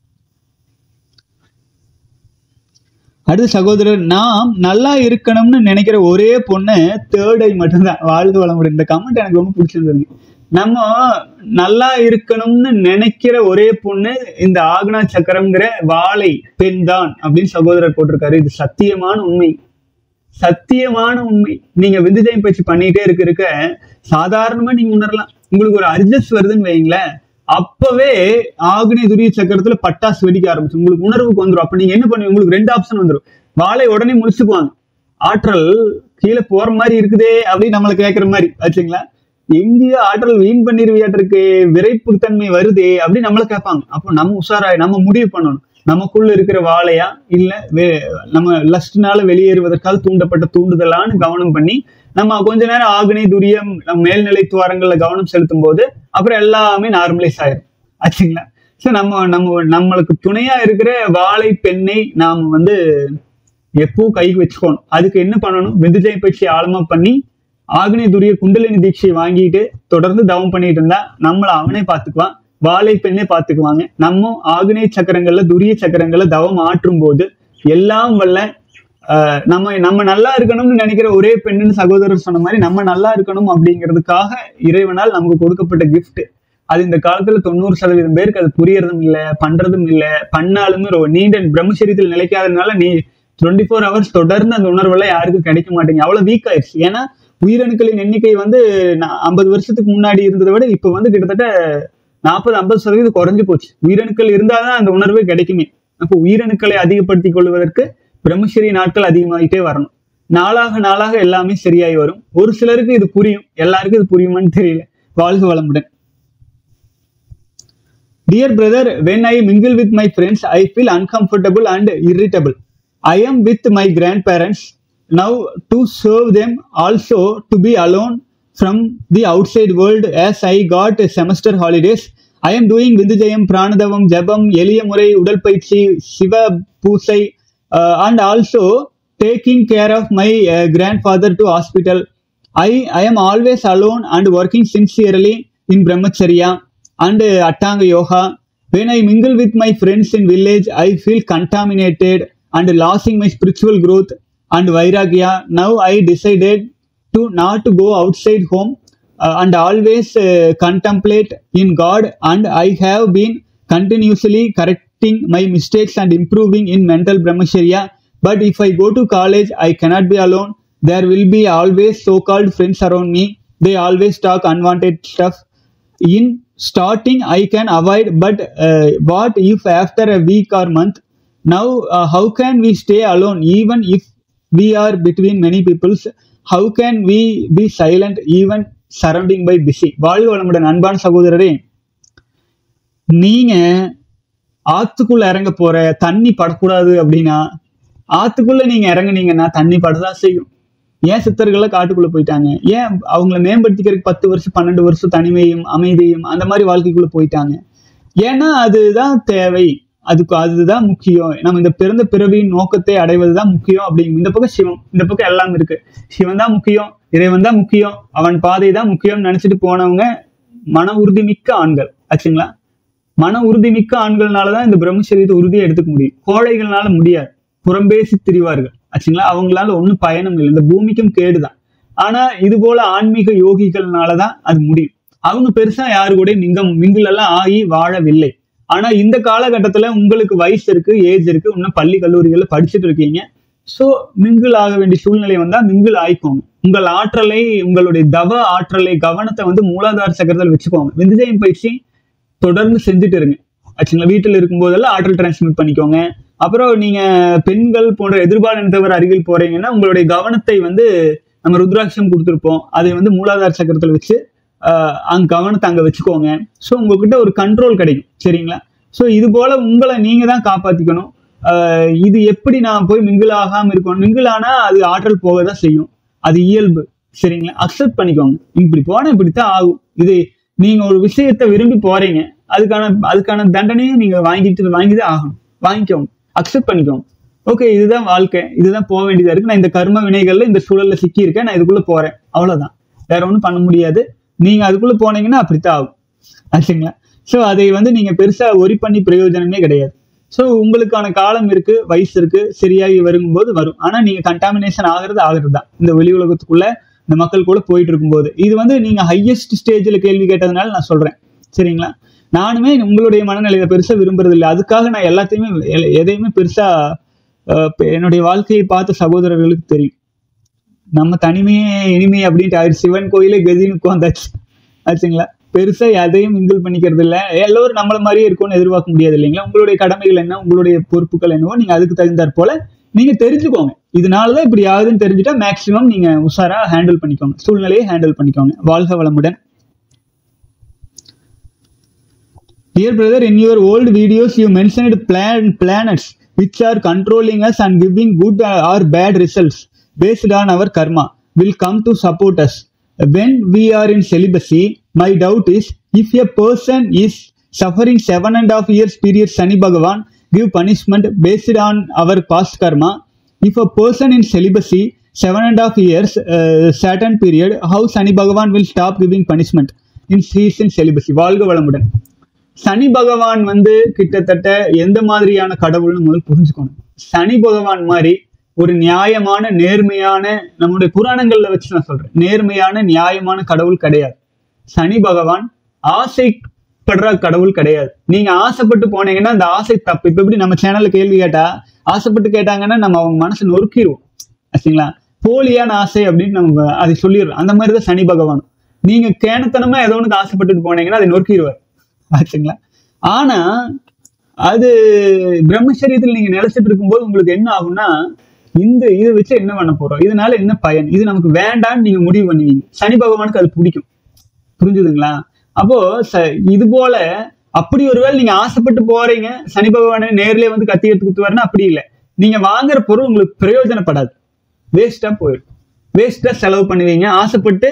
அடுத்த சகோதரர் நாம் நல்லா இருக்கணும்னு நினைக்கிற ஒரே பொண்ணு தேர்ட் ஐ மட்டும்தான் வாழ்க வளமுடன் இந்த கமெண்ட் எனக்கு ரொம்ப பிடிச்சிருந்ததுங்க நம்ம நல்லா இருக்கணும்னு நினைக்கிற ஒரே பொண்ணு இந்த ஆக்னா சக்கரம்ங்கிற வாழை பெண் தான் அப்படின்னு சகோதரர் போட்டிருக்காரு இது சத்தியமான உண்மை சத்தியமான உண்மை நீங்க விந்துஜயம் பயிற்சி பண்ணிட்டே இருக்க இருக்க சாதாரணமா நீங்க உணரலாம் உங்களுக்கு ஒரு அர்ஜஸ் வருதுன்னு வைங்களேன் அப்பவே ஆக்னேய துரிய சக்கரத்துல பட்டாசு வெடிக்க ஆரம்பிச்சு உங்களுக்கு உணர்வுக்கு வந்துரும் அப்ப நீங்க என்ன பண்ணுவீங்க உங்களுக்கு ரெண்டு ஆப்ஷன் வந்துரும் வாழை உடனே முடிச்சுக்குவாங்க ஆற்றல் கீழே போற மாதிரி இருக்குதே அப்படின்னு நம்மள கேட்கற மாதிரி ஆச்சுங்களா எங்கேயோ ஆற்றல் வீண் பண்ணிருவியாட்டிருக்கு விரைப்பு தன்மை வருதே அப்படின்னு நம்மள கேட்பாங்க அப்போ நம்ம உஷாராய் நம்ம முடிவு பண்ணணும் நமக்குள்ள இருக்கிற வாழையா இல்ல வே- நம்ம லஸ்ட்னால வெளியேறுவதற்காக தூண்டப்பட்ட தூண்டுதலான்னு கவனம் பண்ணி நம்ம கொஞ்ச நேரம் ஆக்னி துரியம் நம்ம மேல்நிலை துவாரங்கள்ல கவனம் செலுத்தும் போது அப்புறம் எல்லாமே நார்மலைஸ் ஆயிரும் ஆச்சுங்களா சோ நம்ம நம்ம நம்மளுக்கு துணையா இருக்கிற வாழை பெண்ணை நாம வந்து எப்பவும் கைக்கு வச்சுக்கணும் அதுக்கு என்ன பண்ணணும் விந்துஜய பயிற்சி ஆழமா பண்ணி ஆக்னேய துரிய குண்டலினி தீட்சை வாங்கிட்டு தொடர்ந்து தவம் பண்ணிட்டு இருந்தா நம்மள அவனே பார்த்துக்குவான் வாழை பெண்ணே பார்த்துக்குவாங்க நம்ம ஆக்னேய சக்கரங்கள்ல துரிய சக்கரங்கள்ல தவம் ஆற்றும் போது எல்லாம் வல்ல ஆஹ், நம்ம நம்ம நல்லா இருக்கணும்னு நினைக்கிற ஒரே பெண்ணுன்னு சகோதரர் சொன்ன மாதிரி நம்ம நல்லா இருக்கணும் அப்படிங்கிறதுக்காக இறைவனால் நமக்கு கொடுக்கப்பட்ட gift அது இந்த காலத்துல தொண்ணூறு சதவீதம் பேருக்கு அது புரியறதும் இல்ல பண்றதும் இல்ல பண்ணாலுமே ரொம்ப நீண்ட பிரம்மச்சரியத்தில் நிலைக்காததுனால நீ டுவெண்ட்டி ஃபோர் ஹவர்ஸ் தொடர்ந்து அந்த உணர்வெல்லாம் யாருக்கும் கிடைக்க மாட்டேங்குது அவ்வளவு வீக் ஆயிடுச்சு ஏன்னா உயிரணுக்களின் எண்ணிக்கை வந்து ஐம்பது வருஷத்துக்கு முன்னாடி இருந்ததை விட இப்ப வந்து கிட்டத்தட்ட நாற்பது ஐம்பது சதவீதம் குறைஞ்சு போச்சு உயிரணுக்கள் இருந்தாதான் அந்த உணர்வே கிடைக்குமே அப்போ உயிரணுக்களை அதிகப்படுத்திக் கொள்வதற்கு பிரம்மச்சரிய நாட்கள் அதிகமாகிட்டே வரணும் நாளாக நாளாக எல்லாமே சரியாகி வரும் ஒரு சிலருக்கு இது புரியும் எல்லாருக்கும் இது புரியுமான்னு தெரியல வாழ்க வளமுடன் Dear brother, when I mingle with my friends, I feel uncomfortable and irritable. I am with my grandparents now to serve them, also to be alone from the outside world as I got semester holidays. I am doing விந்துஜயம் பிராணதவம் ஜபம் எளிய முறை உடற்பயிற்சி சிவ பூசை uh, and also taking care of my uh, grandfather to hospital. I, I am always alone and working sincerely in brahmacharya and uh, Attanga yoga. When I mingle with my friends in village, I feel contaminated and losing my spiritual growth and vairagya. Now I decided to not to go outside home uh, and always uh, contemplate in God and I have been continuously correcting my mistakes and improving in mental brahmacharya. But if I go to college, I cannot be alone. There will be always so-called friends around me. They always talk unwanted stuff. In starting, I can avoid, but uh, what if after a week or month? Now, uh, how can we stay alone even if we are between many peoples? How can we be silent even surrounding by busy? வாழ்க வளமுடன் அன்பான சகோதரரே நீங்க ஆத்துக்குள்ள இறங்க போற தண்ணி படக்கூடாது அப்படின்னா ஆத்துக்குள்ள நீங்க இறங்குனீங்கன்னா தண்ணி படதான் செய்யும் ஏன் சித்தர்கள்லாம் காட்டுக்குள்ள போயிட்டாங்க ஏன் அவங்கள மேம்படுத்திக்கிறதுக்கு பத்து வருஷம் பன்னெண்டு வருஷம் தனிமையும் அமைதியும் அந்த மாதிரி வாழ்க்கைக்குள்ள போயிட்டாங்க ஏன்னா அதுதான் தேவை அதுக்கு அதுதான் முக்கியம் நம்ம இந்த பிறந்த பிறவியின் நோக்கத்தை அடைவதுதான் முக்கியம் அப்படிங்கும் இந்த பக்கம் சிவம் இந்த பக்கம் எல்லாம் இருக்கு சிவன் தான் முக்கியம் இறைவன் தான் முக்கியம் அவன் பாதை தான் முக்கியம்னு நினைச்சிட்டு போனவங்க மன உறுதி மிக்க ஆண்கள் ஆச்சுங்களா மன உறுதி மிக்க ஆண்கள்னாலதான் இந்த பிரம்மச்சரியத்தை உறுதியை எடுத்துக்க முடியும் கோழைகள்னால முடியாது புறம்பேசி திரிவார்கள் ஆச்சுங்களா அவங்களால ஒன்றும் பயணம் இல்லை இந்த பூமிக்கும் கேடுதான் ஆனா இது போல ஆன்மீக யோகிகள்னாலதான் அது முடியும் அவங்க பெருசா யாரு கூட மிங்க மிங்கிள் எல்லாம் ஆகி வாழவில்லை ஆனா இந்த காலகட்டத்துல உங்களுக்கு வயசு இருக்கு ஏஜ் இருக்கு இன்னும் பள்ளி கல்லூரிகள்ல படிச்சுட்டு இருக்கீங்க சோ மிங்கிள் ஆக வேண்டிய சூழ்நிலை வந்தா மிங்கிள் ஆயிக்கோங்க உங்கள் ஆற்றலை உங்களுடைய தவ ஆற்றலை கவனத்தை வந்து மூலாதார சக்கரத்தில் வச்சுக்கோங்க விந்துஜயம் பயிற்சி தொடர்ந்து செஞ்சுட்டு இருங்க ஆச்சுங்களா வீட்டில் இருக்கும்போதெல்லாம் ஆற்றல் டிரான்ஸ்மிட் பண்ணிக்கோங்க அப்புறம் நீங்க பெண்கள் போன்ற எதிர்பாலினத்தவர் அருகில் போறீங்கன்னா உங்களுடைய கவனத்தை வந்து நம்ம ருத்ராட்சம் கொடுத்துருப்போம் அதை வந்து மூலாதார சக்கரத்தில் வச்சு ஆஹ் அங்க கவனத்தை அங்க வச்சுக்கோங்க ஸோ உங்ககிட்ட ஒரு கண்ட்ரோல் கிடைக்கும் சரிங்களா ஸோ இது போல உங்களை நீங்க தான் காப்பாத்திக்கணும் ஆஹ் இது எப்படி நான் போய் மிங்கிள் ஆகாம இருக்கணும் மிங்கிள் ஆனா அது ஆற்றல் போக தான் செய்யும் அது இயல்பு சரிங்களா அக்செப்ட் பண்ணிக்கோங்க இப்படி போனா இப்படித்தான் ஆகும் இது நீங்க ஒரு விஷயத்தை விரும்பி போறீங்க அதுக்கான அதுக்கான தண்டனையும் நீங்க வாங்கிட்டு வாங்கிதான் ஆகணும் வாங்கிக்கோங்க அக்செப்ட் பண்ணிக்கோங்க ஓகே இதுதான் வாழ்க்கை இதுதான் போக வேண்டியதா இருக்கு நான் இந்த கர்ம வினைகள்ல இந்த சூழல்ல சிக்கி இருக்கேன் நான் இதுக்குள்ள போறேன் அவ்வளவுதான் வேற ஒன்றும் பண்ண முடியாது நீங்க அதுக்குள்ள போனீங்கன்னா அப்படித்தான் ஆகும் ஆச்சுங்களா ஸோ அதை வந்து நீங்க பெருசா ஒரி பண்ணி பிரயோஜனமே கிடையாது ஸோ உங்களுக்கான காலம் இருக்கு வயசு இருக்கு சரியாகி வரும்போது வரும் ஆனா நீங்க கண்டாமினேஷன் ஆகிறது ஆகிறது தான் இந்த வெளி உலகத்துக்குள்ள இந்த மக்கள் கூட போயிட்டு இருக்கும்போது இது வந்து நீங்க ஹையஸ்ட் ஸ்டேஜ்ல கேள்வி கேட்டதுனால நான் சொல்றேன் சரிங்களா நானுமே உங்களுடைய மனநிலையை பெருசா விரும்புறது இல்லை அதுக்காக நான் எல்லாத்தையுமே எ- எதையுமே பெருசா அஹ், இப்ப என்னுடைய வாழ்க்கையை பார்த்த சகோதரர்களுக்கு தெரியும் நம்ம தனிமையே இனிமை அப்படின்ட்டு ஆயிடுச்சு சிவன் கோயிலே கதின்னு உட்காந்தாச்சு ஆச்சுங்களா பெருசா எதையும் மிங்கிள் பண்ணிக்கிறது இல்ல எல்லோரும் நம்மள மாதிரியே இருக்கும்னு எதிர்பார்க்க முடியாது இல்லைங்களா உங்களுடைய கடமைகள் என்ன உங்களுடைய பொறுப்புகள் என்னவோ நீங்க அதுக்கு தகுந்தாற் போல நீங்க தெரிஞ்சுக்கோங்க இதனாலதான் இப்படி ஆகுதுன்னு தெரிஞ்சுட்டா மேக்சிமம் நீங்க உஷாரா ஹேண்டில் பண்ணிக்கோங்க சூழ்நிலையை ஹேண்டில் பண்ணிக்கோங்க வாழ்க வளமுடன் Dear brother, in your old videos, you mentioned plan planets which are controlling us and giving good or bad results based on our karma will come to support us. When we are in celibacy, my doubt is if a person is suffering seven and a half years period Sani Bhagavan give punishment based on our past karma. If a person in celibacy seven and a half years uh, Saturn period, how Sani Bhagavan will stop giving punishment in he is in celibacy? வாழ்க வளமுடன் சனி பகவான் வந்து கிட்டத்தட்ட எந்த மாதிரியான கடவுள்னு முதல்ல புரிஞ்சுக்கணும் சனி பகவான் மாதிரி ஒரு நியாயமான நேர்மையான நம்முடைய புராணங்கள்ல வச்சு நான் சொல்றேன் நேர்மையான நியாயமான கடவுள் கிடையாது சனி பகவான் ஆசைப்படுற கடவுள் கிடையாது நீங்க ஆசைப்பட்டு போனீங்கன்னா அந்த ஆசை தப்பு இப்ப எப்படி நம்ம சேனல்ல கேள்வி கேட்டா ஆசைப்பட்டு கேட்டாங்கன்னா நம்ம அவங்க மனசை நொறுக்கிடுவோம் ஆச்சுங்களா போலியான ஆசை அப்படின்னு நம்ம அதை சொல்லிடுறோம் அந்த மாதிரி தான் சனி பகவான் நீங்க கேனத்தனமா ஏதோ ஒண்ணுக்கு ஆசைப்பட்டுட்டு போனீங்கன்னா அதை நொறுக்கிடுவார் ஆச்சுங்களா ஆனா அது பிரம்மச்சரியத்தில் நீங்க நிலைச்சிட்டு இருக்கும்போது உங்களுக்கு என்ன ஆகும்னா இந்த இதை வச்சு என்ன பண்ண போறோம் இதனால என்ன பயன் இது நமக்கு வேண்டாம்னு நீங்க முடிவு பண்ணுவீங்க சனி பகவானுக்கு அது பிடிக்கும் புரிஞ்சுதுங்களா அப்போ ச- இது போல அப்படி ஒருவேளை நீங்க ஆசைப்பட்டு போறீங்க சனி பகவானை நேர்லயே வந்து கத்தி எடுத்து குத்துவாருன்னா அப்படி இல்லை நீங்க வாங்குற பொருள் உங்களுக்கு பிரயோஜனப்படாது வேஸ்டா போயிடும் வேஸ்டா செலவு பண்ணுவீங்க ஆசைப்பட்டு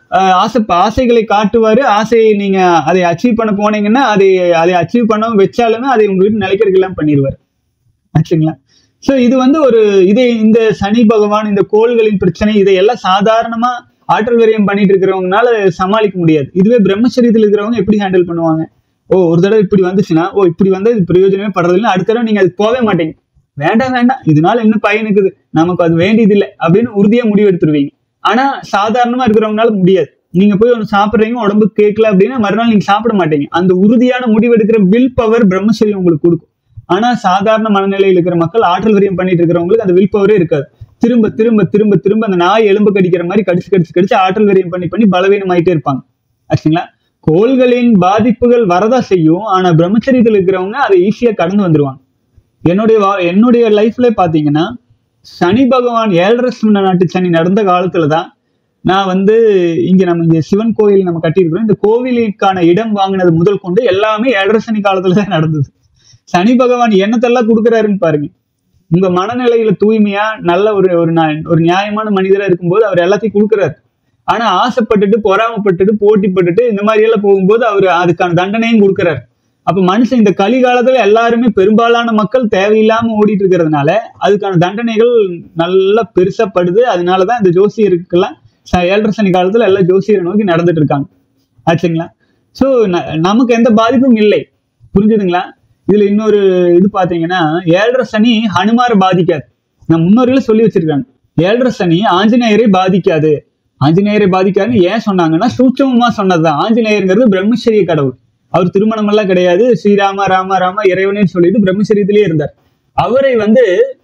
ஆஹ் ஆசை ஆசைகளை காட்டுவாரு ஆசையை நீங்க அதை அச்சீவ் பண்ண போனீங்கன்னா அதை அதை அச்சீவ் பண்ண வச்சாலுமே அதை உங்ககிட்ட நிலைக்கிறதுக்கு எல்லாம் பண்ணிடுவார் ஆச்சுங்களா சோ இது வந்து ஒரு இதே இந்த சனி பகவான் இந்த கோள்களின் பிரச்சனை இதையெல்லாம் சாதாரணமா ஆற்றல் விரயம் பண்ணிட்டு இருக்கிறவங்கனால சமாளிக்க முடியாது இதுவே பிரம்மச்சரியத்தில் இருக்கிறவங்க எப்படி ஹேண்டில் பண்ணுவாங்க ஓ ஒரு தடவை இப்படி வந்துச்சுன்னா ஓ இப்படி வந்தா இது பிரயோஜனமே படுறதில்லை அடுத்த தடவை நீங்க அதுக்கு போகவே மாட்டீங்க வேண்டாம் வேண்டாம் இதனால என்ன பயன் இருக்குது நமக்கு அது வேண்டியதில்லை அப்படின்னு உறுதியா முடிவு எடுத்துருவீங்க ஆனா சாதாரணமா இருக்கிறவங்களால முடியாது நீங்க போய் ஒன்று சாப்பிட்றீங்க உடம்பு கேட்கல அப்படின்னா மறுநாள் நீங்க சாப்பிட மாட்டீங்க அந்த உறுதியான முடிவு எடுக்கிற வில் பவர் பிரம்மச்சரியம் உங்களுக்கு கொடுக்கும் ஆனா சாதாரண மனநிலையில் இருக்கிற மக்கள் ஆற்றல் விரயம் பண்ணிட்டு இருக்கிறவங்களுக்கு அந்த வில் பவரே இருக்காது திரும்ப திரும்ப திரும்ப திரும்ப அந்த நாய் எலும்பு கடிக்கிற மாதிரி கடிச்சு கடிச்சு கடிச்சு ஆற்றல் விரயம் பண்ணி பண்ணி பலவீனமாயிட்டே இருப்பாங்க ஆச்சுங்களா கோள்களின் பாதிப்புகள் வரதா செய்யும் ஆனா பிரம்மச்சரியத்தில் இருக்கிறவங்க அதை ஈஸியா கடந்து வந்துருவாங்க என்னுடைய வா- என்னுடைய லைஃப்ல பாத்தீங்கன்னா சனி பகவான் ஏழரை சிம்ம நாட்டு சனி நடந்த காலத்துல தான் நான் வந்து இங்க நம்ம இங்க சிவன் கோயில் நம்ம கட்டியிருக்கிறோம் இந்த கோவிலுக்கான இடம் வாங்கினது முதல் கொண்டு எல்லாமே ஏழரை சனி காலத்துல தான் நடந்தது சனி பகவான் என்னத்தெல்லாம் கொடுக்குறாருன்னு பாருங்க உங்க மனநிலையில தூய்மையா நல்ல ஒரு ஒரு நா- ஒரு நியாயமான மனிதரா இருக்கும்போது அவர் எல்லாத்தையும் கொடுக்குறாரு ஆனா ஆசைப்பட்டுட்டு பொறாமப்பட்டுட்டு போட்டிப்பட்டுட்டு இந்த மாதிரி எல்லாம் போகும்போது அவர் அதுக்கான தண்டனையும் கொடுக்குறாரு அப்ப மனுஷன் இந்த கலி காலத்துல எல்லாருமே பெரும்பாலான மக்கள் தேவையில்லாம ஓடிட்டு இருக்கிறதுனால அதுக்கான தண்டனைகள் நல்லா பெருசா படுது அதனாலதான் இந்த ஜோசியருக்கெல்லாம் ச- ஏழரை சனி காலத்துல எல்லாம் ஜோசியரை நோக்கி நடந்துட்டு இருக்காங்க ஆச்சுங்களா சோ நமக்கு எந்த பாதிப்பும் இல்லை புரிஞ்சுதுங்களா இதுல இன்னொரு இது பாத்தீங்கன்னா ஏழரை சனி ஹனுமாரை பாதிக்காது நம்ம முன்னோர்கள் சொல்லி வச்சிருக்காங்க ஏழரை சனி ஆஞ்சநேயரை பாதிக்காது ஆஞ்சநேயரை பாதிக்காதுன்னு ஏன் சொன்னாங்கன்னா சூட்சமமா சொன்னதுதான் ஆஞ்சநேயருங்கிறது பிரம்மச்சரிய கடவுள் அவர் திருமணம் எல்லாம் கிடையாது ஸ்ரீராம ராம ராம இறைவனேன்னு சொல்லிட்டு பிரம்மச்சரியத்திலேயே இருந்தார் அவரை வந்து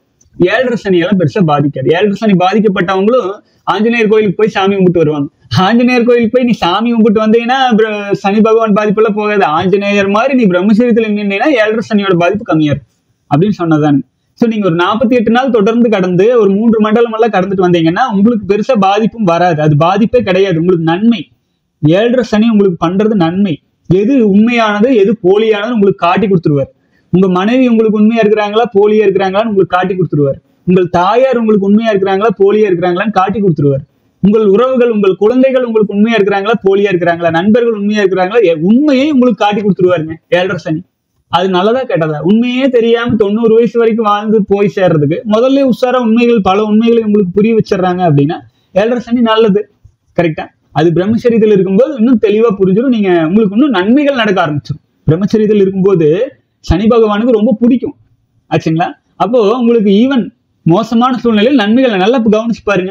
ஏழரை சனி எல்லாம் பெருசா பாதிக்காது ஏழரை சனி பாதிக்கப்பட்டவங்களும் ஆஞ்சநேயர் கோயிலுக்கு போய் சாமி கும்பிட்டு வருவாங்க ஆஞ்சநேயர் கோயிலுக்கு போய் நீ சாமி கும்பிட்டு வந்தீங்கன்னா பிர- சனி பகவான் பாதிப்பெல்லாம் போகாது ஆஞ்சநேயர் மாதிரி நீ பிரம்மச்சரியத்துல நின்னீங்கன்னா ஏழரை சனியோட பாதிப்பு கம்மியா இருக்கும் அப்படின்னு சொன்னதான் சோ நீங்க ஒரு நாற்பத்தி எட்டு நாள் தொடர்ந்து கடந்து ஒரு மூன்று மண்டலம் எல்லாம் கடந்துட்டு வந்தீங்கன்னா உங்களுக்கு பெருசா பாதிப்பும் வராது அது பாதிப்பே கிடையாது உங்களுக்கு நன்மை ஏழரை சனி உங்களுக்கு பண்றது நன்மை எது உண்மையானது எது போலியானது உங்களுக்கு காட்டி கொடுத்துருவார் உங்க மனைவி உங்களுக்கு உண்மையா இருக்கிறாங்களா போலியா இருக்கிறாங்களான்னு உங்களுக்கு காட்டி கொடுத்துருவார் உங்கள் தாயார் உங்களுக்கு உண்மையா இருக்கிறாங்களா போலியா இருக்கிறாங்களான்னு காட்டி கொடுத்துருவார் உங்கள் உறவுகள் உங்கள் குழந்தைகள் உங்களுக்கு உண்மையா இருக்கிறாங்களா போலியா இருக்கிறாங்களா நண்பர்கள் உண்மையா இருக்கிறாங்களா எ- உண்மையை உங்களுக்கு காட்டி கொடுத்துருவாருங்க ஏழரை சனி அது நல்லதா கெட்டதா உண்மையே தெரியாம தொண்ணூறு வயசு வரைக்கும் வாழ்ந்து போய் சேர்றதுக்கு முதல்ல உஷாரா உண்மைகள் பல உண்மைகளை உங்களுக்கு புரிய வச்சிடுறாங்க அப்படின்னா ஏழரை சனி நல்லது கரெக்டா அது பிரம்மச்சரியத்தில் இருக்கும்போது இன்னும் தெளிவா புரிஞ்சிடும் நீங்க உங்களுக்கு இன்னும் நன்மைகள் நடக்க ஆரம்பிச்சிடும் பிரம்மச்சரியத்தில் இருக்கும்போது சனி பகவானுக்கு ரொம்ப பிடிக்கும் ஆச்சுங்களா அப்போ உங்களுக்கு ஈவன் மோசமான சூழ்நிலையில் நன்மைகளை நல்லா கவனிச்சு பாருங்க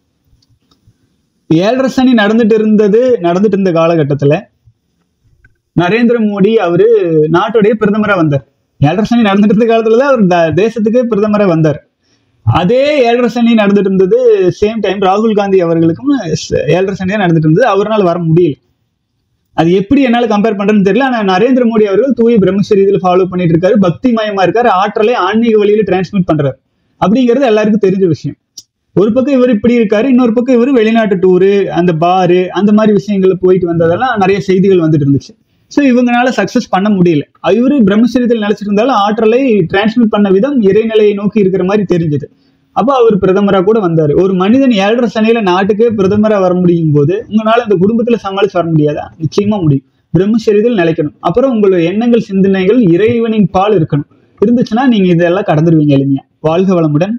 ஏழரை சனி நடந்துட்டு இருந்தது நடந்துட்டு இருந்த காலகட்டத்துல நரேந்திர மோடி அவரு நாட்டுடைய பிரதமரா வந்தார் ஏழரை சனி நடந்துட்டு இருந்த காலத்துல தான் அவர் த- தேசத்துக்கு பிரதமரா வந்தார் அதே ஏழரை சனி நடந்துட்டு இருந்தது சேம் டைம் ராகுல் காந்தி அவர்களுக்கும் ச- ஏழரை சனி தான் நடந்துட்டு இருந்தது அவரால் வர முடியல அது எப்படி என்னால கம்பேர் பண்றேன்னு தெரியல ஆனா நரேந்திர மோடி அவர்கள் தூய பிரம்மச்சரியத்தில் ஃபாலோ பண்ணிட்டு இருக்காரு பக்தி மயமா இருக்காரு ஆற்றலை ஆன்மீக வழியில டிரான்ஸ்மிட் பண்றாரு அப்படிங்கிறது எல்லாருக்கும் தெரிஞ்ச விஷயம் ஒரு பக்கம் இவர் இப்படி இருக்காரு இன்னொரு பக்கம் இவர் வெளிநாட்டு டூரு அந்த பாரு அந்த மாதிரி விஷயங்கள்ல போயிட்டு வந்ததெல்லாம் நிறைய செய்திகள் வந்துட்டு இருந்துச்சு ஸோ இவங்கனால சக்சஸ் பண்ண முடியல இவரு பிரம்மச்சரியத்தில் நிலைச்சிட்டு இருந்தாலும் ஆற்றலை டிரான்ஸ்மிட் பண்ண விதம் இறைநிலையை நோக்கி இருக்கிற மாதிரி தெரிஞ்சது அப்போ அவர் பிரதமரா கூட வந்தாரு ஒரு மனிதன் ஏழரை சனியில நாட்டுக்கே பிரதமரா வர முடியும் போது உங்களால இந்த குடும்பத்துல சமாளிச்சு வர முடியாதா நிச்சயமா முடியும் பிரம்மச்சரியத்தில் நிலைக்கணும் அப்புறம் உங்களுடைய எண்ணங்கள் சிந்தனைகள் இறைவனின் பால் இருக்கணும் இருந்துச்சுன்னா நீங்க இதெல்லாம் கடந்துருவீங்க எளிமையா வாழ்க வளமுடன்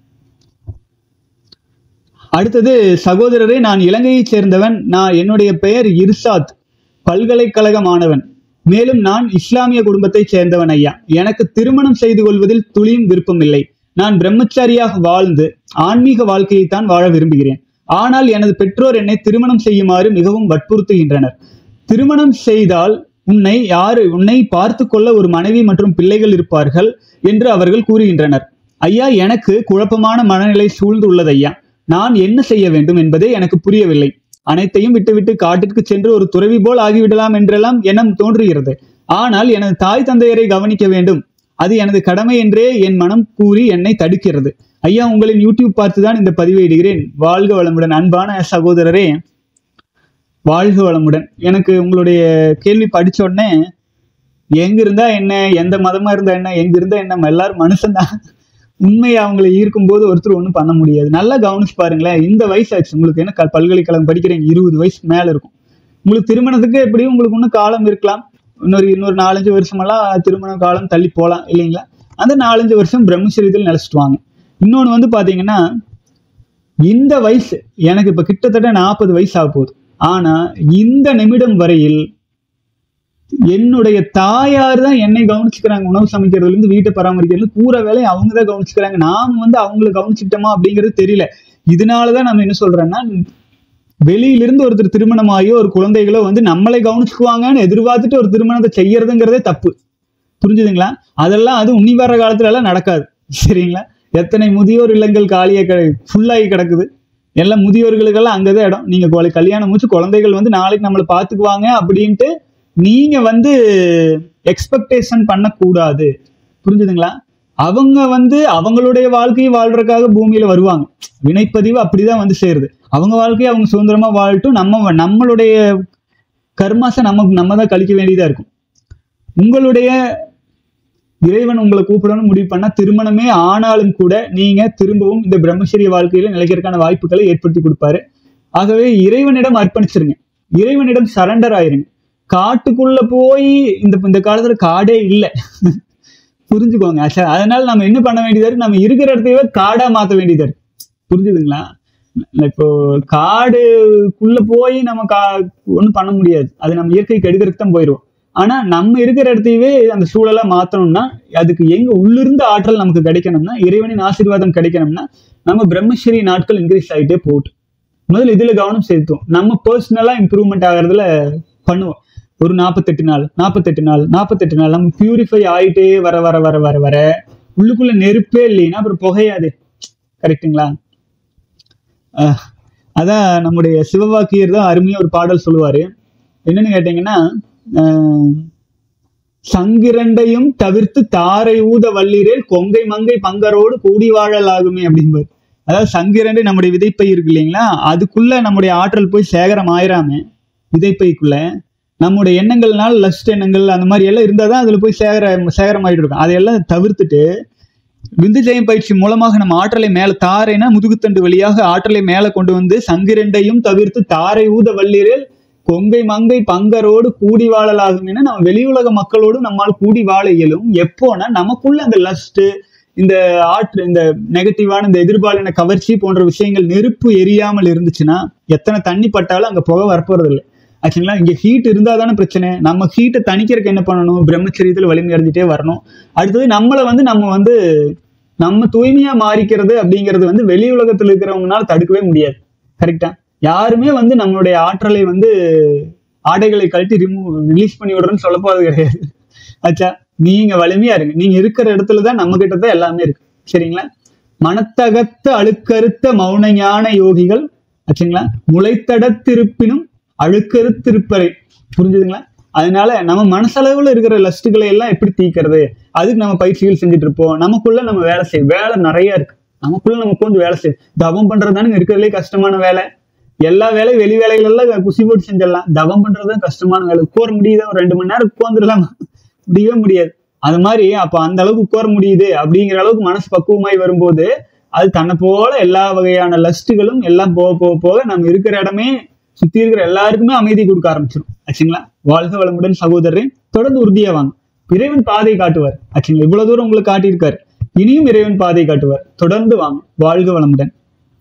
அடுத்தது சகோதரரே நான் இலங்கையைச் சேர்ந்தவன் நான் என்னுடைய பெயர் இர்சாத் பல்கலைக்கழக மாணவன் மேலும் நான் இஸ்லாமிய குடும்பத்தைச் சேர்ந்தவன் ஐயா எனக்கு திருமணம் செய்து கொள்வதில் துளியும் விருப்பமில்லை நான் பிரம்மச்சாரியாக வாழ்ந்து ஆன்மீக வாழ்க்கையைத்தான் வாழ விரும்புகிறேன் ஆனால் எனது பெற்றோர் என்னை திருமணம் செய்யுமாறு மிகவும் வற்புறுத்துகின்றனர் திருமணம் செய்தால் உன்னை யாரு உன்னை பார்த்து கொள்ள ஒரு மனைவி மற்றும் பிள்ளைகள் இருப்பார்கள் என்று அவர்கள் கூறுகின்றனர் ஐயா எனக்கு குழப்பமான மனநிலை சூழ்ந்துள்ளது ஐயா நான் என்ன செய்ய வேண்டும் என்பதே எனக்கு புரியவில்லை அனைத்தையும் விட்டுவிட்டு காட்டிற்கு சென்று ஒரு துறவி போல் ஆகிவிடலாம் என்றெல்லாம் எண்ணம் தோன்றுகிறது ஆனால் எனது தாய் தந்தையரை கவனிக்க வேண்டும் அது எனது கடமை என்றே என் மனம் கூறி என்னை தடுக்கிறது ஐயா உங்களின் யூடியூப் பார்த்துதான் இந்த பதிவை இடுகிறேன் வாழ்க வளமுடன் அன்பான சகோதரரே வாழ்க வளமுடன் எனக்கு உங்களுடைய கேள்வி படிச்ச உடனே எங்க இருந்தா என்ன எந்த மதமா இருந்தா என்ன எங்க இருந்தா என்ன நம்ம எல்லாரும் மனுஷன்தான் உண்மையை அவங்களை ஈர்க்கும் போது ஒருத்தர் ஒன்றும் பண்ண முடியாது நல்லா கவனிச்சு பாருங்களேன் இந்த வயசாச்சு உங்களுக்கு என்ன க- பல்கலைக்கழகம் படிக்கிறீங்க இருபது வயசுக்கு மேல இருக்கும் உங்களுக்கு திருமணத்துக்கு எப்படியும் உங்களுக்கு இன்னும் காலம் இருக்கலாம் இன்னொரு இன்னொரு நாலஞ்சு வருஷமெல்லாம் திருமண காலம் தள்ளி போகலாம் இல்லைங்களா அந்த நாலஞ்சு வருஷம் பிரம்மச்சரியத்தில் நிலைச்சிட்டு வாங்க இன்னொன்று வந்து பாத்தீங்கன்னா இந்த வயசு எனக்கு இப்ப கிட்டத்தட்ட நாற்பது வயசு ஆக போகுது ஆனா இந்த நிமிடம் வரையில் என்னுடைய தாயார் தான் என்னை கவனிச்சுக்கிறாங்க உணவு சமைக்கிறதுல இருந்து வீட்டை பராமரிக்கிறது பூரா வேலையை அவங்க தான் கவனிச்சுக்கிறாங்க நாம வந்து அவங்கள கவனிச்சுக்கிட்டோமா அப்படிங்கிறது தெரியல இதனாலதான் நம்ம என்ன சொல்றேன்னா வெளியிலிருந்து ஒருத்தர் திருமணமாகியோ ஒரு குழந்தைகளோ வந்து நம்மளை கவனிச்சுக்குவாங்கன்னு எதிர்பார்த்துட்டு ஒரு திருமணத்தை செய்யறதுங்கிறதே தப்பு புரிஞ்சுதுங்களா அதெல்லாம் அது உன்னி வர்ற காலத்துல எல்லாம் நடக்காது சரிங்களா எத்தனை முதியோர் இல்லங்கள் காலியாக கிட ஃபுல்லாகி கிடக்குது எல்லாம் முதியோர்களுக்கெல்லாம் அங்கதான் இடம் நீங்க கொலை- கல்யாணம் முடிச்சு குழந்தைகள் வந்து நாளைக்கு நம்மளை பார்த்துக்குவாங்க அப்படின்ட்டு நீங்க வந்து எக்ஸ்பெக்டேஷன் பண்ணக்கூடாது புரிஞ்சுதுங்களா அவங்க வந்து அவங்களுடைய வாழ்க்கையை வாழ்றதுக்காக பூமியில வருவாங்க வினைப்பதிவு அப்படிதான் வந்து சேருது அவங்க வாழ்க்கையை அவங்க சுதந்திரமா வாழட்டும் நம்ம நம்மளுடைய கர்மாசை நம்ம நம்ம தான் கழிக்க வேண்டியதா இருக்கும் உங்களுடைய இறைவன் உங்களை கூப்பிடணும்னு முடிவு பண்ணா திருமணமே ஆனாலும் கூட நீங்க திரும்பவும் இந்த பிரம்மச்சரிய வாழ்க்கையில நிலைக்கிறதுக்கான வாய்ப்புகளை ஏற்படுத்தி கொடுப்பாரு ஆகவே இறைவனிடம் அர்ப்பணிச்சிருங்க இறைவனிடம் சரண்டர் ஆயிருங்க காட்டுக்குள்ள போய் இந்த இந்த காலத்துல காடே இல்லை புரிஞ்சுக்கோங்க அச்சா அதனால நம்ம என்ன பண்ண வேண்டியதா இருக்கு நம்ம இருக்கிற இடத்தையவே காடா மாத்த வேண்டியதா இருக்கு புரிஞ்சுதுங்களா இப்போ காடுக்குள்ள போய் நம்ம கா ஒன்றும் பண்ண முடியாது அது நம்ம இயற்கை கெடுக்கிறதுக்கு தான் போயிடுவோம் ஆனா நம்ம இருக்கிற இடத்தையவே அந்த சூழலா மாத்தணும்னா அதுக்கு எங்க உள்ளிருந்து ஆற்றல் நமக்கு கிடைக்கணும்னா இறைவனின் ஆசீர்வாதம் கிடைக்கணும்னா நம்ம பிரம்மச்சரி நாட்கள் இன்க்ரீஸ் ஆகிட்டே போகட்டும் முதல்ல இதுல கவனம் செலுத்துவோம் நம்ம பர்சனலா இம்ப்ரூவ்மெண்ட் ஆகிறதுல பண்ணுவோம் ஒரு நாற்பத்தெட்டு நாள் நாற்பத்தெட்டு நாள் நாற்பத்தெட்டு நாள் நம்ம பியூரிஃபை ஆயிட்டே வர வர வர வர வர உள்ளுக்குள்ள நெருப்பே இல்லைன்னா அப்புறம் புகையாது கரெக்ட்டுங்களா அஹ், அதான் நம்முடைய சிவவாக்கியர் தான் அருமையா ஒரு பாடல் சொல்லுவாரு என்னன்னு கேட்டீங்கன்னா அஹ், சங்கிரண்டையும் தவிர்த்து தாரை ஊத வல்லிரேல் கொங்கை மங்கை பங்கரோடு கூடி வாழலாகுமே அப்படிம்பாரு அதாவது சங்கிரண்டை நம்முடைய விதைப்பை இருக்கு இல்லைங்களா அதுக்குள்ள நம்முடைய ஆற்றல் போய் சேகரம் ஆயிராம விதைப்பைக்குள்ள நம்முடைய எண்ணங்கள்னால லஸ்ட் எண்ணங்கள் அந்த மாதிரி எல்லாம் இருந்தால் தான் அதில் போய் சேகர சேகரமாயிட்டு இருக்கும் அதையெல்லாம் தவிர்த்துட்டு விந்து ஜெயம் பயிற்சி மூலமாக நம்ம ஆற்றலை மேல தாரைனா முதுகுத்தண்டு வழியாக ஆற்றலை மேல கொண்டு வந்து சங்கிரண்டையும் தவிர்த்து தாரை ஊத வல்லிரேல் கொங்கை மங்கை பங்கரோடு கூடி வாழலாகும் என நம்ம வெளியுலக மக்களோடு நம்மால் கூடி வாழ இயலும் எப்போனா நமக்குள்ள அந்த லஸ்ட் இந்த ஆற்று இந்த நெகட்டிவான இந்த எதிர்பாலின கவர்ச்சி போன்ற விஷயங்கள் நெருப்பு எரியாமல் இருந்துச்சுன்னா எத்தனை தண்ணி பட்டாலும் அங்க புகை வரப்போறது இல்லை ஆச்சுங்களா இங்க ஹீட் இருந்தா தானே பிரச்சனை நம்ம ஹீட்டை தணிக்கிறதுக்கு என்ன பண்ணணும் பிரம்மச்சரியத்தில் வலிமை அடைஞ்சிட்டே வரணும் அடுத்தது நம்மளை வந்து நம்ம வந்து நம்ம தூய்மையா மாறிக்கிறது அப்படிங்கிறது வந்து வெளி உலகத்தில் இருக்கிறவங்கனால தடுக்கவே முடியாது கரெக்டா யாருமே வந்து நம்மளுடைய ஆற்றலை வந்து ஆடைகளை கழட்டி ரிமூவ் ரிலீஸ் பண்ணி விடுறேன்னு சொல்ல போறது கிடையாது ஆச்சா நீங்க வலிமையா இருங்க நீங்க இருக்கிற இடத்துல தான் நம்ம கிட்ட தான் எல்லாமே இருக்கு சரிங்களா மனத்தகத்த அழுக்கறுத்த மௌன ஞான யோகிகள் ஆச்சுங்களா முளைத்தடத்திருப்பினும் அழுக்கறுத்திருப்பறை புரிஞ்சுதுங்களா அதனால நம்ம மனசளவுல இருக்கிற லஸ்ட்டுகளை எல்லாம் எப்படி தீக்கிறது அதுக்கு நம்ம பயிற்சிகள் செஞ்சுட்டு இருப்போம் நமக்குள்ள நம்ம வேலை செய்யும் வேலை நிறைய இருக்கு நமக்குள்ள நம்ம உட்காந்து வேலை செய்யும் தவம் பண்றது தானே இருக்கிறதுலே கஷ்டமான வேலை எல்லா வேலையும் வெளி வேலைகள் எல்லாம் குசி போட்டு செஞ்சிடலாம் தவம் பண்றதுதான் கஷ்டமான வேலை உட்கார முடியுதா ஒரு ரெண்டு மணி நேரம் உட்காந்துடலாம் முடியவே முடியாது அது மாதிரி அப்ப அந்த அளவுக்கு உட்கார முடியுது அப்படிங்கிற அளவுக்கு மனசு பக்குவமாய் வரும்போது அது தன்னை போல எல்லா வகையான லஸ்ட்டுகளும் எல்லாம் போக போக போக நம்ம இருக்கிற இடமே சுத்தி இருக்கிற எல்லாருக்குமே அமைதி கொடுக்க ஆரம்பிச்சிடும் ஆச்சுங்களா வாழ்க வளமுடன் சகோதரரே தொடர்ந்து உறுதியா வாங்க இறைவன் பாதை காட்டுவார் ஆச்சுங்களா இவ்வளவு தூரம் உங்களுக்கு காட்டியிருக்காரு இனியும் இறைவன் பாதை காட்டுவார் தொடர்ந்து வாங்க வாழ்க வளமுடன்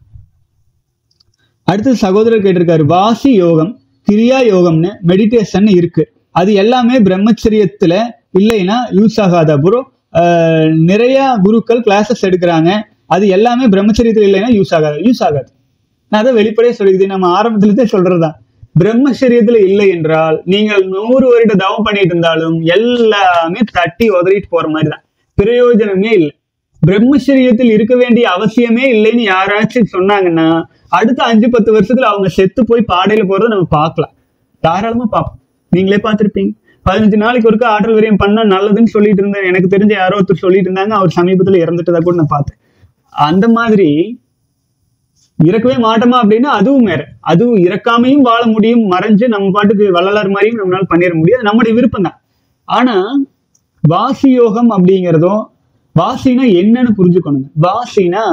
அடுத்து சகோதரர் கேட்டிருக்காரு வாசி யோகம் கிரியா யோகம்னு மெடிடேஷன் இருக்கு அது எல்லாமே பிரம்மச்சரியத்துல இல்லைன்னா யூஸ் ஆகாதா ப்ரோ நிறைய குருக்கள் கிளாஸஸ் எடுக்கிறாங்க அது எல்லாமே பிரம்மச்சரியத்தில் இல்லைன்னா யூஸ் ஆகாது யூஸ் ஆகாது நான் அதை வெளிப்படையா சொல்லிக்குது நம்ம ஆரம்பத்திலே சொல்றதுதான் பிரம்மச்சரியத்துல இல்லை என்றால் நீங்கள் நூறு வருட தவம் பண்ணிட்டு இருந்தாலும் எல்லாமே தட்டி உதறிட்டு போற மாதிரி தான் பிரயோஜனமே இல்லை பிரம்மச்சரியத்தில் இருக்க வேண்டிய அவசியமே இல்லைன்னு யாராச்சும் சொன்னாங்கன்னா அடுத்த அஞ்சு பத்து வருஷத்துல அவங்க செத்து போய் பாடையில போறதை நம்ம பார்க்கலாம் தாராளமா பார்ப்போம் நீங்களே பார்த்திருப்பீங்க பதினஞ்சு நாளைக்கு ஒருக்கா ஆற்றல் விரயம் பண்ணா நல்லதுன்னு சொல்லிட்டு இருந்தேன் எனக்கு தெரிஞ்ச யாரோ ஒருத்தர் சொல்லிட்டு இருந்தாங்க அவர் சமீபத்துல இறந்துட்டதா கூட நான் பார்த்தேன் அந்த மாதிரி இறக்கவே மாட்டோமா அப்படின்னா அதுவும் வேற அதுவும் இறக்காமையும் வாழ முடியும் மறைஞ்சு நம்ம பாட்டுக்கு வள்ளலார் மாதிரியும் நம்மளால பண்ணிட முடியாது நம்முடைய விருப்பம் தான் ஆனா வாசி யோகம் அப்படிங்கிறதும் வாசினா என்னன்னு புரிஞ்சுக்கணுங்க வாசினா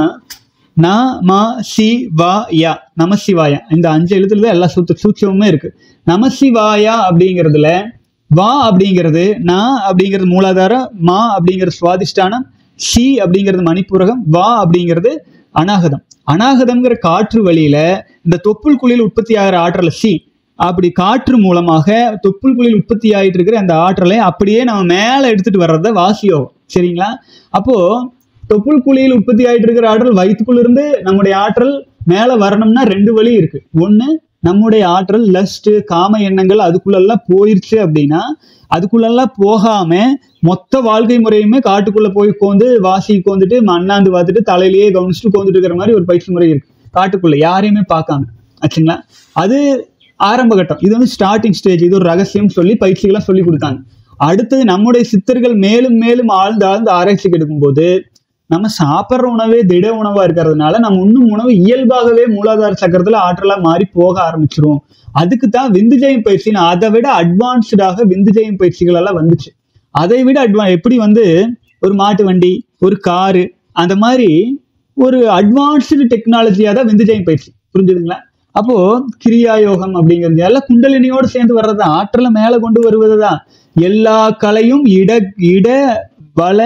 ந ம சி வா யா நமசிவாயா இந்த அஞ்சு எழுத்துல தான் எல்லா சூத்த சூட்சமுமே இருக்கு நமசிவாயா அப்படிங்கிறதுல வா அப்படிங்கிறது ந அப்படிங்கிறது மூலாதாரம் மா அப்படிங்கிறது சுவாதிஷ்டானம் சி அப்படிங்கிறது மணிப்பூரகம் வா அப்படிங்கிறது அநாகதம் அநாகதம்ங்கிற காற்று வழியில இந்த தொப்புள் குழியில் உற்பத்தி ஆகிற ஆற்றல் சி அப்படி காற்று மூலமாக தொப்புள் குழியில் உற்பத்தி ஆகிட்டு இருக்கிற அந்த ஆற்றலை அப்படியே நம்ம மேலே எடுத்துட்டு வர்றத வாசியோகம் சரிங்களா அப்போ தொப்புள் குழியில் உற்பத்தி ஆகிட்டு இருக்கிற ஆற்றல் வயிற்றுக்குள்ள இருந்து நம்முடைய ஆற்றல் மேலே வரணும்னா ரெண்டு வழி இருக்கு ஒன்று நம்முடைய ஆற்றல் லஸ்ட் காம எண்ணங்கள் அதுக்குள்ளெல்லாம் போயிருச்சு அப்படின்னா அதுக்குள்ளெல்லாம் போகாம மொத்த வாழ்க்கை முறையுமே காட்டுக்குள்ள போய் உட்காந்து வாசி உட்காந்துட்டு மண்ணாந்து பார்த்துட்டு தலையிலேயே கவனிச்சுட்டு உட்காந்துட்டு இருக்கிற மாதிரி ஒரு பயிற்சி முறை இருக்கு காட்டுக்குள்ள யாரையுமே பார்க்காம ஆச்சுங்களா அது ஆரம்ப கட்டம் இது வந்து ஸ்டார்டிங் ஸ்டேஜ் இது ஒரு ரகசியம் சொல்லி பயிற்சிகளாம் சொல்லி கொடுத்தாங்க அடுத்தது நம்முடைய சித்தர்கள் மேலும் மேலும் ஆழ்ந்து ஆழ்ந்து ஆராய்ச்சிக்கு எடுக்கும்போது நம்ம சாப்பிட்ற உணவே திட உணவா இருக்கிறதுனால நம்ம உண்ணும் உணவு இயல்பாகவே மூலாதார சக்கரத்துல ஆற்றலா மாறி போக ஆரம்பிச்சிரும் அதுக்கு தான் விந்துஜயம் பயிற்சின்னு அதை விட அட்வான்ஸ்டாக விந்துஜயம் பயிற்சிகள் எல்லாம் வந்துச்சு அதை விட அட்வா எப்படி வந்து ஒரு மாட்டு வண்டி ஒரு காரு அந்த மாதிரி ஒரு அட்வான்ஸ்டு டெக்னாலஜியா தான் விந்துஜயம் பயிற்சி புரிஞ்சுதுங்களா அப்போ கிரியா யோகம் அப்படிங்கிறது எல்லாம் குண்டலினியோடு சேர்ந்து வர்றது ஆற்றலை மேல கொண்டு வருவது தான் எல்லா கலையும் இட இட வள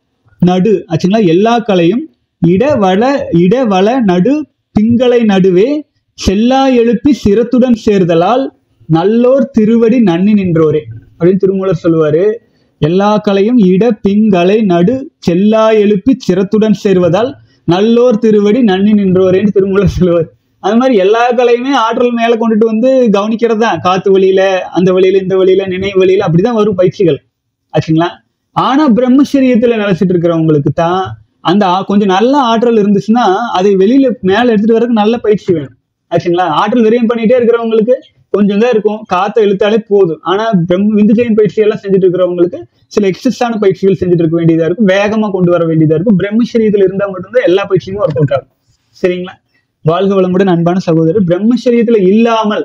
நடு ஆச்சுங்களா எல்லா கலையும் இட வள இட வள நடு பிங்களை நடுவே செல்லா எழுப்பி சிரத்துடன் சேர்தலால் நல்லோர் திருவடி நன்னி நின்றோரே அப்படின்னு திருமூலர் சொல்லுவாரு எல்லா கலையும் இட பிங்களை நடு செல்லா எழுப்பி சிரத்துடன் சேர்வதால் நல்லோர் திருவடி நன்னி நின்றோரேன்னு திருமூலர் சொல்லுவார் அது மாதிரி எல்லா கலையுமே ஆற்றல் மேல கொண்டுட்டு வந்து கவனிக்கிறது தான் காத்து வழியில அந்த வழியில இந்த வழியில நினைவு வழியில அப்படிதான் வரும் பயிற்சிகள் ஆச்சுங்களா ஆனா பிரம்மச்சரியத்துல நிலைச்சிட்டு இருக்கிறவங்களுக்கு தான் அந்த ஆ- கொஞ்சம் நல்ல ஆற்றல் இருந்துச்சுன்னா அதை வெளியில மேல எடுத்துட்டு வரதுக்கு நல்ல பயிற்சி வேணும் ஆச்சுங்களா ஆற்றல் விரயம் பண்ணிட்டே இருக்கிறவங்களுக்கு கொஞ்சம் தான் இருக்கும் காத்தை இழுத்தாலே போதும் ஆனா பிரம்ம விந்துஜயம் பயிற்சி எல்லாம் செஞ்சுட்டு இருக்கிறவங்களுக்கு சில எக்ஸஸான பயிற்சிகள் செஞ்சுட்டு இருக்க வேண்டியதா இருக்கும் வேகமா கொண்டு வர வேண்டியதா இருக்கும் பிரம்மச்சரியத்துல இருந்தா மட்டும்தான் எல்லா பயிற்சியுமே ஒர்க் அவுட் ஆகும் சரிங்களா வாழ்க வளமுடன் அன்பான சகோதரர் பிரம்மச்சரியத்துல இல்லாமல்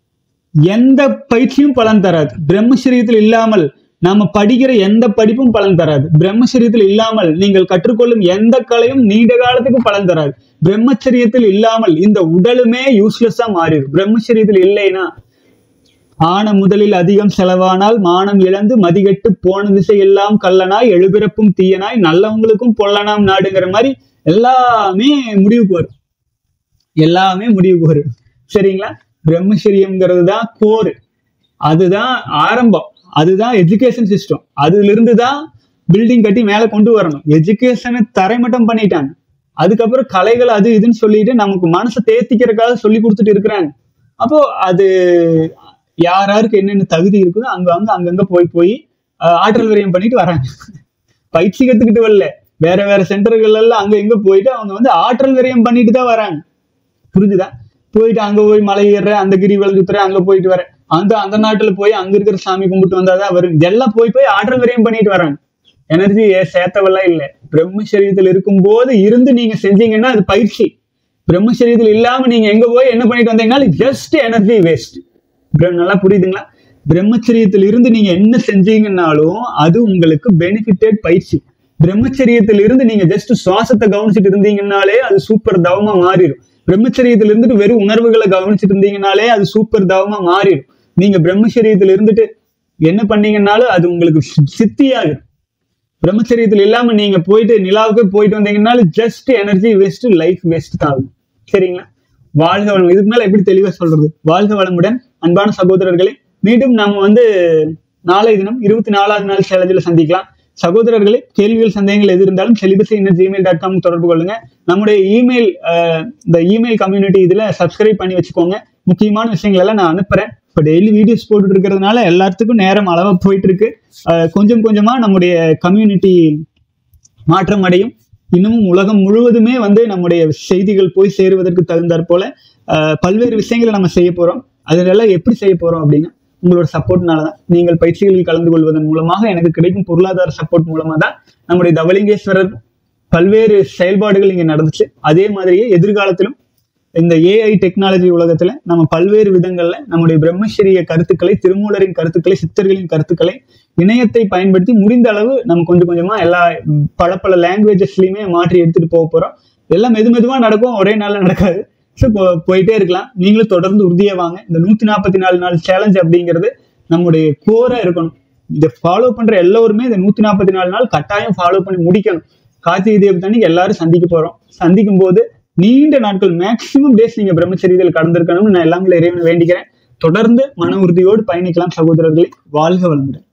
எந்த பயிற்சியும் பலன் தராது பிரம்மச்சரியத்தில் இல்லாமல் நாம படிக்கிற எந்த படிப்பும் பலன் தராது பிரம்மச்சரியத்தில் இல்லாமல் நீங்கள் கற்றுக்கொள்ளும் எந்த கலையும் நீண்ட காலத்துக்கு பலன் தராது பிரம்மச்சரியத்தில் இல்லாமல் இந்த உடலுமே யூஸ்லெஸ்ஸா மாறிடும் பிரம்மச்சரியத்தில் இல்லைன்னா ஆன முதலில் அதிகம் செலவானால் மானம் இழந்து மதிகெட்டு போன திசை எல்லாம் கள்ளனாய் எழுபிறப்பும் தீயனாய் நல்லவங்களுக்கும் பொல்லனாம் நாடுங்கிற மாதிரி எல்லாமே முடிவுக்கு வரும் எல்லாமே முடிவுக்கு வரும் சரிங்களா பிரம்மச்சரியம்ங்கிறது தான் கோர் அதுதான் ஆரம்பம் அதுதான் எஜுகேஷன் சிஸ்டம் அதுல இருந்து தான் பில்டிங் கட்டி மேல கொண்டு வரணும் எஜுகேஷனை தரைமட்டம் பண்ணிட்டாங்க அதுக்கப்புறம் கலைகள் அது இதுன்னு சொல்லிட்டு நமக்கு மனசை தேத்திக்கிறதுக்காக சொல்லி கொடுத்துட்டு இருக்கிறாங்க அப்போ அது யார் யாருக்கு என்னென்ன தகுதி இருக்குதோ அங்க அங்க அங்கங்க போய் போய் ஆஹ், ஆற்றல் விரயம் பண்ணிட்டு வராங்க பயிற்சி கத்துக்கிட்டு வரல வேற வேற சென்டர்கள் எல்லாம் அங்க எங்க போயிட்டு அவங்க வந்து ஆற்றல் விரயம் பண்ணிட்டு தான் வராங்க புரிஞ்சுதா போயிட்டு அங்க போய் மலை ஏறுறேன் அந்த கிரிவலம் சுத்துறேன் அங்க போயிட்டு வரேன் அந்த அந்த நாட்டுல போய் அங்க இருக்கிற சாமி கும்பிட்டு வந்தாதான் வரும் இதெல்லாம் போய் போய் ஆற்றல் விரயம் பண்ணிட்டு வராங்க எனர்ஜி சேர்த்தவெல்லாம் இல்லை பிரம்மசரீரத்தில் இருக்கும்போது இருந்து நீங்க செஞ்சீங்கன்னா அது பயிற்சி பிரம்மசரீரத்தில் இல்லாம நீங்க எங்க போய் என்ன பண்ணிட்டு வந்தீங்கன்னா ஜஸ்ட் எனர்ஜி வேஸ்ட் நல்லா புரியுதுங்களா பிரம்மச்சரியத்தில் இருந்து நீங்க என்ன செஞ்சீங்கன்னாலும் அது உங்களுக்கு பெனிஃபிட்டட் பயிற்சி பிரம்மச்சரியத்தில் இருந்து நீங்க ஜஸ்ட் சுவாசத்தை கவனிச்சுட்டு இருந்தீங்கன்னாலே அது சூப்பர் தவமா மாறிடும் பிரம்மச்சரியத்தில் இருந்துட்டு வெறும் உணர்வுகளை கவனிச்சுட்டு இருந்தீங்கனாலே அது சூப்பர் தவமா மாறிடும் நீங்க பிரம்மச்சரியத்தில் இருந்துட்டு என்ன பண்ணீங்கன்னாலும் அது உங்களுக்கு சி- சித்தியாகும் பிரம்மச்சரியத்தில் இல்லாம நீங்க போயிட்டு நிலாவுக்கு போயிட்டு வந்தீங்கன்னாலும் just energy waste life waste தான் ஆகும் சரிங்களா வாழ்க வளம் இதுக்கு மேல எப்படி தெளிவா சொல்றது வாழ்க வளமுடன் அன்பான சகோதரர்களே மீண்டும் நம்ம வந்து நாளை தினம் இருபத்தி நாலாவது நாள் சேலஞ்சில் சந்திக்கலாம் சகோதரர்களே கேள்விகள் சந்தேகங்கள் எது இருந்தாலும் celibacy inner Gmail dot com தொடர்பு கொள்ளுங்க நம்முடைய இமெயில் இந்த இமெயில் கம்யூனிட்டி இதுல சப்ஸ்கிரைப் பண்ணி வச்சுக்கோங்க முக்கியமான விஷயங்கள் எல்லாம் நான் அனுப்புறேன் இப்போ டெய்லி வீடியோஸ் போட்டுட்டு இருக்கிறதுனால எல்லாத்துக்கும் நேரம் அளவா போயிட்டு இருக்கு அஹ் கொஞ்சம் கொஞ்சமா நம்முடைய கம்யூனிட்டி மாற்றம் அடையும் இன்னமும் உலகம் முழுவதுமே வந்து நம்முடைய செய்திகள் போய் சேருவதற்கு தகுந்தாற் போல அஹ், பல்வேறு விஷயங்களை நம்ம செய்ய போறோம் அதெல்லாம் எப்படி செய்ய போறோம் அப்படின்னா உங்களோட சப்போர்ட்னால தான் நீங்கள் பயிற்சிகளில் கலந்து கொள்வதன் மூலமாக எனக்கு கிடைக்கும் பொருளாதார சப்போர்ட் மூலமா தான் நம்முடைய தவலிங்கேஸ்வரர் பல்வேறு செயல்பாடுகள் இங்க நடந்துச்சு அதே மாதிரியே எதிர்காலத்திலும் இந்த ஏஐ டெக்னாலஜி உலகத்துல நம்ம பல்வேறு விதங்கள்ல நம்முடைய பிரம்மச்சரிய கருத்துக்களை திருமூலரின் கருத்துக்களை சித்தர்களின் கருத்துக்களை இணையத்தை பயன்படுத்தி முடிந்த அளவு நம்ம கொஞ்சம் கொஞ்சமா எல்லா ம், பல பல லாங்குவேஜஸ்லயுமே மாற்றி எடுத்துட்டு போக போறோம் எல்லாம் மெது மெதுவா நடக்கும் ஒரே நாள்ல நடக்காது ஸோ போயிட்டே இருக்கலாம் நீங்களும் தொடர்ந்து உறுதியா வாங்க இந்த நூத்தி நாற்பத்தி நாலு நாள் சேலஞ்ச் அப்படிங்கிறது நம்முடைய கோரா இருக்கணும் இதை ஃபாலோ பண்ற எல்லோருமே இந்த நூத்தி நாற்பத்தி நாலு நாள் கட்டாயம் ஃபாலோ பண்ணி முடிக்கணும் கார்த்திகை தீபத்து அன்னைக்கு எல்லாரும் சந்திக்க போறோம் சந்திக்கும் போது நீண்ட நாட்கள் மேக்சிமம் டேஸ் நீங்க பிரம்மச்சரியத்தில் கடந்திருக்கணும்னு நான் எல்லாமே இறைவனை வேண்டிக்கிறேன் தொடர்ந்து மன உறுதியோடு பயணிக்கலாம் சகோதரர்களே வாழ்க வளமுடன்